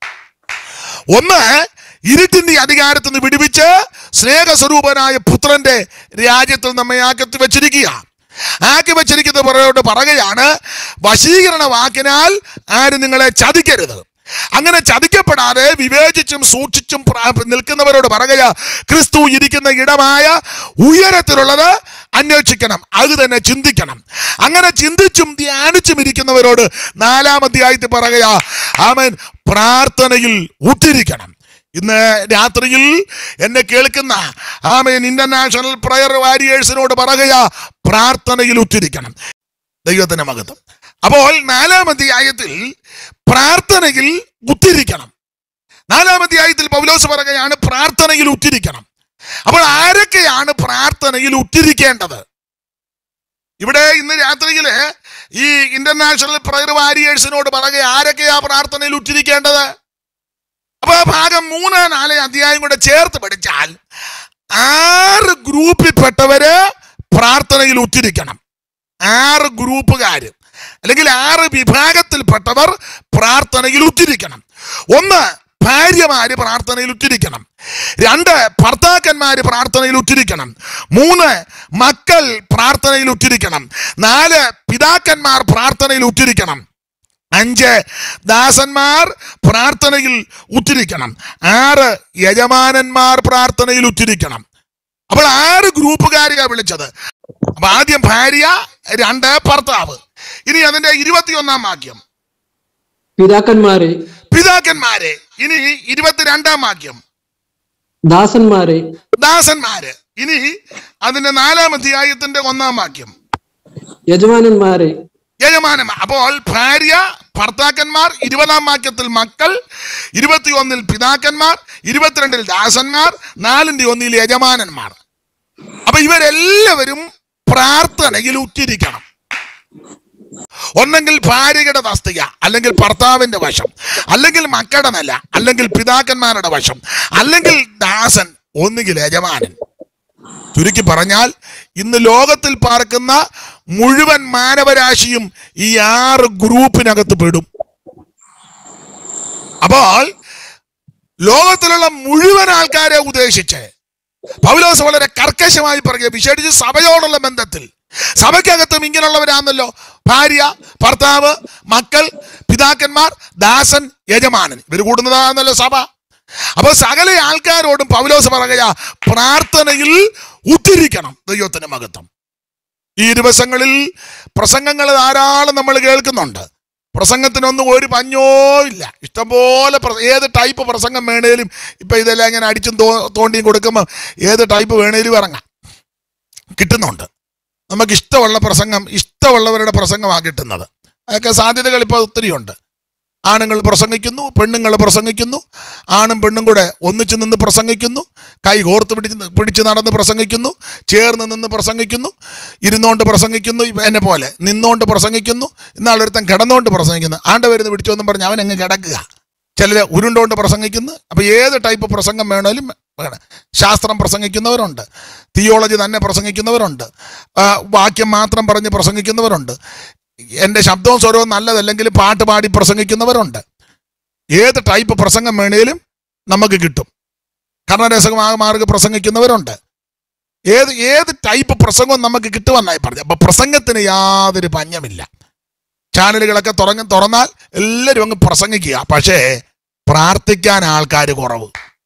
ഒന്ന് ഇരുട്ടിന്റെ അധികാരത്തിൽ നിന്ന് വിടുവിച്ച് സ്നേഹസ്വരൂപനായ പുത്രന്റെ രാജ്യത്തിൽ നമ്മെ ആക്കി വെച്ചിരിക്കുക ആക്കി വെച്ചിരിക്കുന്നവരോട് പറയുകയാണ് വശീകരണ വാക്കിനാൽ ആരും നിങ്ങളെ ചതിക്കരുത് അങ്ങനെ ചതിക്കപ്പെടാതെ വിവേചിച്ചും സൂക്ഷിച്ചും പ്രാ- നിൽക്കുന്നവരോട് പറയുക ക്രിസ്തു ഇരിക്കുന്ന ഇടമായ ഉയരത്തിലുള്ളത് അന്വേഷിക്കണം അത് തന്നെ ചിന്തിക്കണം അങ്ങനെ ചിന്തിച്ചും ധ്യാനിച്ചും ഇരിക്കുന്നവരോട് നാലാം അധ്യായത്തിൽ പറയുക ആമൻ പ്രാർത്ഥനയിൽ ഉറ്റിരിക്കണം ഇന്ന് രാത്രിയിൽ എന്നെ കേൾക്കുന്ന ആമേൻ ഇന്റർനാഷണൽ പ്രയർ വാരിയേഴ്സിനോട് പറയുക പ്രാർത്ഥനയിൽ ഉറ്റിരിക്കണം ദൈവത്തിന്റെ മഹത്വം അപ്പോൾ നാലാം അധ്യായത്തിൽ പ്രാർത്ഥനയിൽ ഉറ്റിരിക്കണം നാലാം അധ്യായത്തിൽ പൗലോസ് പറയുകയാണ് പ്രാർത്ഥനയിൽ ഉറ്റിരിക്കണം അപ്പോൾ ആരൊക്കെയാണ് പ്രാർത്ഥനയിൽ ഉറ്റിരിക്കേണ്ടത് ഇവിടെ ഇന്ന് രാത്രിയില് ഈ ഇന്റർനാഷണൽ പ്രയർ വാരിയേഴ്സിനോട് പറയുക ആരൊക്കെയാ പ്രാർത്ഥനയിൽ ഉറ്റിരിക്കേണ്ടത് അപ്പൊ ആ ഭാഗം മൂന്ന് നാല് അധ്യായം കൂടെ ചേർത്ത് പഠിച്ചാൽ ആറ് ഗ്രൂപ്പിൽപ്പെട്ടവര് പ്രാർത്ഥനയിൽ ഉറ്റിരിക്കണം ആറ് ഗ്രൂപ്പുകാര് അല്ലെങ്കിൽ ആറ് വിഭാഗത്തിൽപ്പെട്ടവർ പ്രാർത്ഥനയിൽ ഉറ്റിരിക്കണം ഒന്ന് ഭാര്യമാര് പ്രാർത്ഥനയിൽ ഉറ്റിരിക്കണം രണ്ട് ഭർത്താക്കന്മാര് പ്രാർത്ഥനയിൽ ഉറ്റിരിക്കണം മൂന്ന് മക്കൾ പ്രാർത്ഥനയിൽ ഉറ്റിരിക്കണം നാല് പിതാക്കന്മാർ പ്രാർത്ഥനയിൽ ഉറ്റിരിക്കണം അഞ്ച് ദാസന്മാർ പ്രാർത്ഥനയിൽ ഉറ്റിരിക്കണം ആറ് യജമാനന്മാർ പ്രാർത്ഥനയിൽ ഉറ്റിരിക്കണം അപ്പോൾ ആറ് ഗ്രൂപ്പുകാരിയാ വിളിച്ചത് അപ്പൊ ആദ്യം ഭാര്യ രണ്ട് ഭർത്താവ് ഇനി അതിന്റെ ഇരുപത്തിയൊന്നാം വാക്യം പിതാക്കന്മാരെ പിതാക്കന്മാരെ ഇനി ഇരുപത്തിരണ്ടാം വാക്യം ദാസന്മാരെ ദാസന്മാര് ഇനി അതിന്റെ നാലാം അധ്യായത്തിന്റെ ഒന്നാം വാക്യം യജമാനന്മാരെ യജമാനന്മാർ അപ്പോൾ ഭാര്യ ഭർത്താക്കന്മാർ ഇരുപതാം വാക്യത്തിൽ മക്കൾ ഇരുപത്തിയൊന്നിൽ പിതാക്കന്മാർ ഇരുപത്തിരണ്ടിൽ ദാസന്മാർ നാലിന്റെ ഒന്നിൽ യജമാനന്മാർ അപ്പൊ ഇവരെല്ലാവരും പ്രാർത്ഥനയിൽ ഉറ്റിരിക്കണം ഒന്നെങ്കിൽ ഭാര്യയുടെ തസ്തിക അല്ലെങ്കിൽ ഭർത്താവിന്റെ വശം അല്ലെങ്കിൽ മക്കളുടെ നില അല്ലെങ്കിൽ പിതാക്കന്മാരുടെ വശം അല്ലെങ്കിൽ ദാസൻ ഒന്നുകിൽ യജമാനൻ ചുരുക്കി പറഞ്ഞാൽ ഇന്ന് ലോകത്തിൽ പാർക്കുന്ന മുഴുവൻ മാനവരാശിയും ഈ ആറ് ഗ്രൂപ്പിനകത്ത് പെടും അപ്പോൾ ലോകത്തിലുള്ള മുഴുവൻ ആൾക്കാരെ ഉദ്ദേശിച്ച് പൗലോസ് വളരെ കർക്കശമായി പറയുക വിശേഷിച്ച് സഭയോടുള്ള ബന്ധത്തിൽ സഭയ്ക്കകത്തും ഇങ്ങനെയുള്ളവരാണല്ലോ ഭാര്യ ഭർത്താവ് മക്കൾ പിതാക്കന്മാർ ദാസൻ യജമാനൻ ഇവർ കൂടുന്നതാണല്ലോ സഭ അപ്പൊ സകല ആൾക്കാരോടും പൗലോസ് പറയുക പ്രാർത്ഥനയിൽ ഉത്തിരിക്കണം ദൈവത്തിന് മഹത്വം ഈ ദിവസങ്ങളിൽ പ്രസംഗങ്ങൾ ധാരാളം നമ്മൾ കേൾക്കുന്നുണ്ട് പ്രസംഗത്തിനൊന്നും ഒരു പഞ്ഞോ ഇല്ല ഇഷ്ടംപോലെ പ്ര- ഏത് ടൈപ്പ് പ്രസംഗം വേണേലും ഇപ്പൊ ഇതെല്ലാം ഇങ്ങനെ അടിച്ചും തോ തോണ്ടിയും കൊടുക്കുമ്പോൾ ഏത് ടൈപ്പ് വേണേലും ഇറങ്ങാം കിട്ടുന്നുണ്ട് നമുക്ക് ഇഷ്ടമുള്ള പ്രസംഗം ഇഷ്ടമുള്ളവരുടെ പ്രസംഗമാണ് കിട്ടുന്നത് അതൊക്കെ സാധ്യതകൾ ഇപ്പോൾ ഒത്തിരിയുണ്ട് ആണുങ്ങൾ പ്രസംഗിക്കുന്നു പെണ്ണുങ്ങൾ പ്രസംഗിക്കുന്നു ആണും പെണ്ണും കൂടെ ഒന്നിച്ചു നിന്ന് പ്രസംഗിക്കുന്നു കൈ കോർത്ത് പിടിച്ച് പിടിച്ച് നടന്ന് പ്രസംഗിക്കുന്നു ചേർന്ന് നിന്ന് പ്രസംഗിക്കുന്നു ഇരുന്നോണ്ട് പ്രസംഗിക്കുന്നു ഇപ്പൊ എന്നെ പോലെ നിന്നോണ്ട് പ്രസംഗിക്കുന്നു ഇന്നാളൊരുത്തൻ കിടന്നുകൊണ്ട് പ്രസംഗിക്കുന്നു ആണ്ട് വരുന്ന് പിടിച്ചോന്നും പറഞ്ഞ് അവൻ അങ്ങ് കിടക്കുക ചിലര് ഉരുണ്ടോണ്ട് പ്രസംഗിക്കുന്നു അപ്പൊ ഏത് ടൈപ്പ് പ്രസംഗം വേണേലും വേണം ശാസ്ത്രം പ്രസംഗിക്കുന്നവരുണ്ട് തിയോളജി തന്നെ പ്രസംഗിക്കുന്നവരുണ്ട് ആ, വാക്യം മാത്രം പറഞ്ഞ് പ്രസംഗിക്കുന്നവരുണ്ട് എൻ്റെ ശബ്ദവും സ്വരവും നല്ലതല്ലെങ്കിൽ പാട്ട് പാടി പ്രസംഗിക്കുന്നവരുണ്ട് ഏത് ടൈപ്പ് പ്രസംഗം വേണേലും നമുക്ക് കിട്ടും കർണരസമായ മാർഗ പ്രസംഗിക്കുന്നവരുണ്ട് ഏത് ഏത് ടൈപ്പ് പ്രസംഗവും നമുക്ക് കിട്ടുമെന്നായി പറഞ്ഞു അപ്പൊ പ്രസംഗത്തിന് യാതൊരു പഞ്ഞമില്ല ചാനലുകളൊക്കെ തുറങ്ങി തുറന്നാൽ എല്ലാവരും അങ്ങ് പ്രസംഗിക്കുക പക്ഷേ പ്രാർത്ഥിക്കാൻ ആൾക്കാർ കുറവ്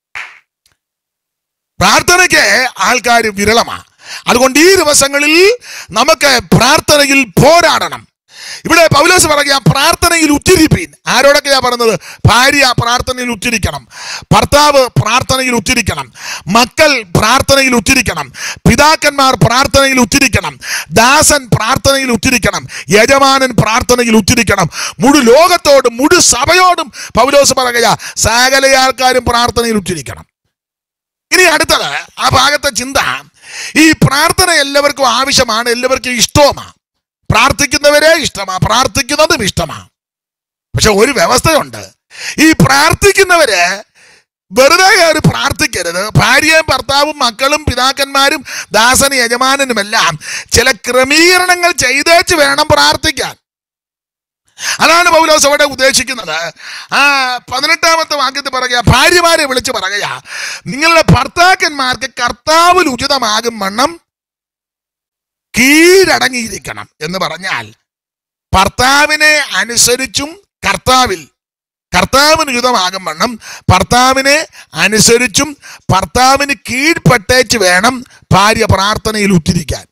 പ്രാർത്ഥനയ്ക്ക് ആൾക്കാർ വിരളമാണ് അതുകൊണ്ട് ഈ ദിവസങ്ങളിൽ നമുക്ക് പ്രാർത്ഥനയിൽ പോരാടണം ഇവിടെ പൗലോസ് പറയുക പ്രാർത്ഥനയിൽ ഉറ്റിരിപ്പീൻ ആരോടൊക്കെയാ പറയുന്നത് ഭാര്യ പ്രാർത്ഥനയിൽ ഉറ്റിരിക്കണം ഭർത്താവ് പ്രാർത്ഥനയിൽ ഉറ്റിരിക്കണം മക്കൾ പ്രാർത്ഥനയിൽ ഉറ്റിരിക്കണം പിതാക്കന്മാർ പ്രാർത്ഥനയിൽ ഉറ്റിരിക്കണം ദാസൻ പ്രാർത്ഥനയിൽ ഉറ്റിരിക്കണം യജമാനൻ പ്രാർത്ഥനയിൽ ഉറ്റിരിക്കണം മുഴു ലോകത്തോടും മുഴു സഭയോടും പൗലോസ് പറയുക സകല ആൾക്കാരും പ്രാർത്ഥനയിൽ ഉറ്റിരിക്കണം ഇനി അടുത്തത് ആ ഭാഗത്തെ ചിന്ത ഈ പ്രാർത്ഥന എല്ലാവർക്കും ആവശ്യമാണ് എല്ലാവർക്കും ഇഷ്ടവുമാണ് പ്രാർത്ഥിക്കുന്നവരെ ഇഷ്ടമാ പ്രാർത്ഥിക്കുന്നതും ഇഷ്ടമാ പക്ഷെ ഒരു വ്യവസ്ഥയുണ്ട് ഈ പ്രാർത്ഥിക്കുന്നവര് വെറുതെ കയറി പ്രാർത്ഥിക്കരുത് ഭാര്യയും ഭർത്താവും മക്കളും പിതാക്കന്മാരും ദാസനും യജമാനനുമെല്ലാം ചില ക്രമീകരണങ്ങൾ ചെയ്തേച്ച് വേണം പ്രാർത്ഥിക്കാൻ അതാണ് പൗലോസ് അവിടെ ഉദ്ദേശിക്കുന്നത് ആ പതിനെട്ടാമത്തെ വാക്യത്തിൽ പറയുക ഭാര്യമാരെ വിളിച്ച് പറയുക നിങ്ങളുടെ ഭർത്താക്കന്മാർക്ക് കർത്താവിൽ ഉചിതമാകും വണ്ണം കീഴടങ്ങിയിരിക്കണം എന്ന് പറഞ്ഞാൽ ഭർത്താവിനെ അനുസരിച്ചും കർത്താവിൽ കർത്താവിന് ഉചിതമാകും വണ്ണം ഭർത്താവിനെ അനുസരിച്ചും ഭർത്താവിന് കീഴ്പ്പെട്ടേച്ച് വേണം ഭാര്യ പ്രാർത്ഥനയിൽ ഉറ്റിരിക്കാൻ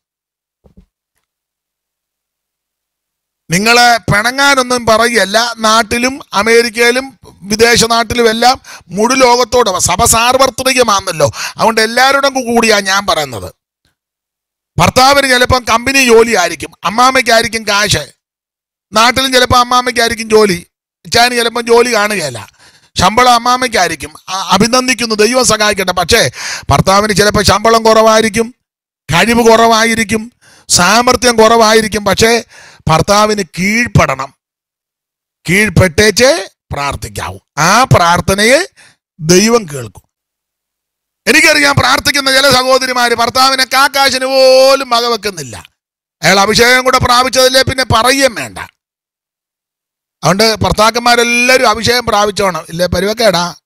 നിങ്ങളെ പിണങ്ങാനൊന്നും പറയുകയല്ല നാട്ടിലും അമേരിക്കയിലും വിദേശ നാട്ടിലും എല്ലാം മുഴു ലോകത്തോടും സഭ സാർവത്രികമാണല്ലോ അതുകൊണ്ട് എല്ലാവരോടും കൂടിയാ ഞാൻ പറയുന്നത് ഭർത്താവിന് ചിലപ്പം കമ്പനി ജോലി ആയിരിക്കും അമ്മാമ്മയ്ക്കായിരിക്കും കാശ് നാട്ടിലും ചിലപ്പോൾ അമ്മാമ്മയ്ക്കായിരിക്കും ജോലി അച്ഛന് ചിലപ്പം ജോലി കാണുകയല്ല ശമ്പളം അമ്മാമ്മയ്ക്കായിരിക്കും അ- അഭിനന്ദിക്കുന്നു ദൈവം സഹായിക്കട്ടെ പക്ഷേ ഭർത്താവിന് ചിലപ്പോൾ ശമ്പളം കുറവായിരിക്കും കഴിവ് കുറവായിരിക്കും സാമർഥ്യം കുറവായിരിക്കും പക്ഷേ ഭർത്താവിന് കീഴ്പ്പെടണം കീഴ്പ്പെട്ടേച്ച് പ്രാർത്ഥിക്കാവൂ ആ പ്രാർത്ഥനയെ ദൈവം കേൾക്കും എനിക്കറിയാം പ്രാർത്ഥിക്കുന്ന ചില സഹോദരിമാര് ഭർത്താവിനെ കാക്കാശിന് പോലും വകവെക്കുന്നില്ല അയാൾ അഭിഷേകം കൂടെ പ്രാപിച്ചതില്ലേ പിന്നെ പറയുകയും വേണ്ട അതുകൊണ്ട് ഭർത്താക്കന്മാരെല്ലാവരും അഭിഷേകം പ്രാപിച്ചോണം ഇല്ലേ പരുവക്കേടാ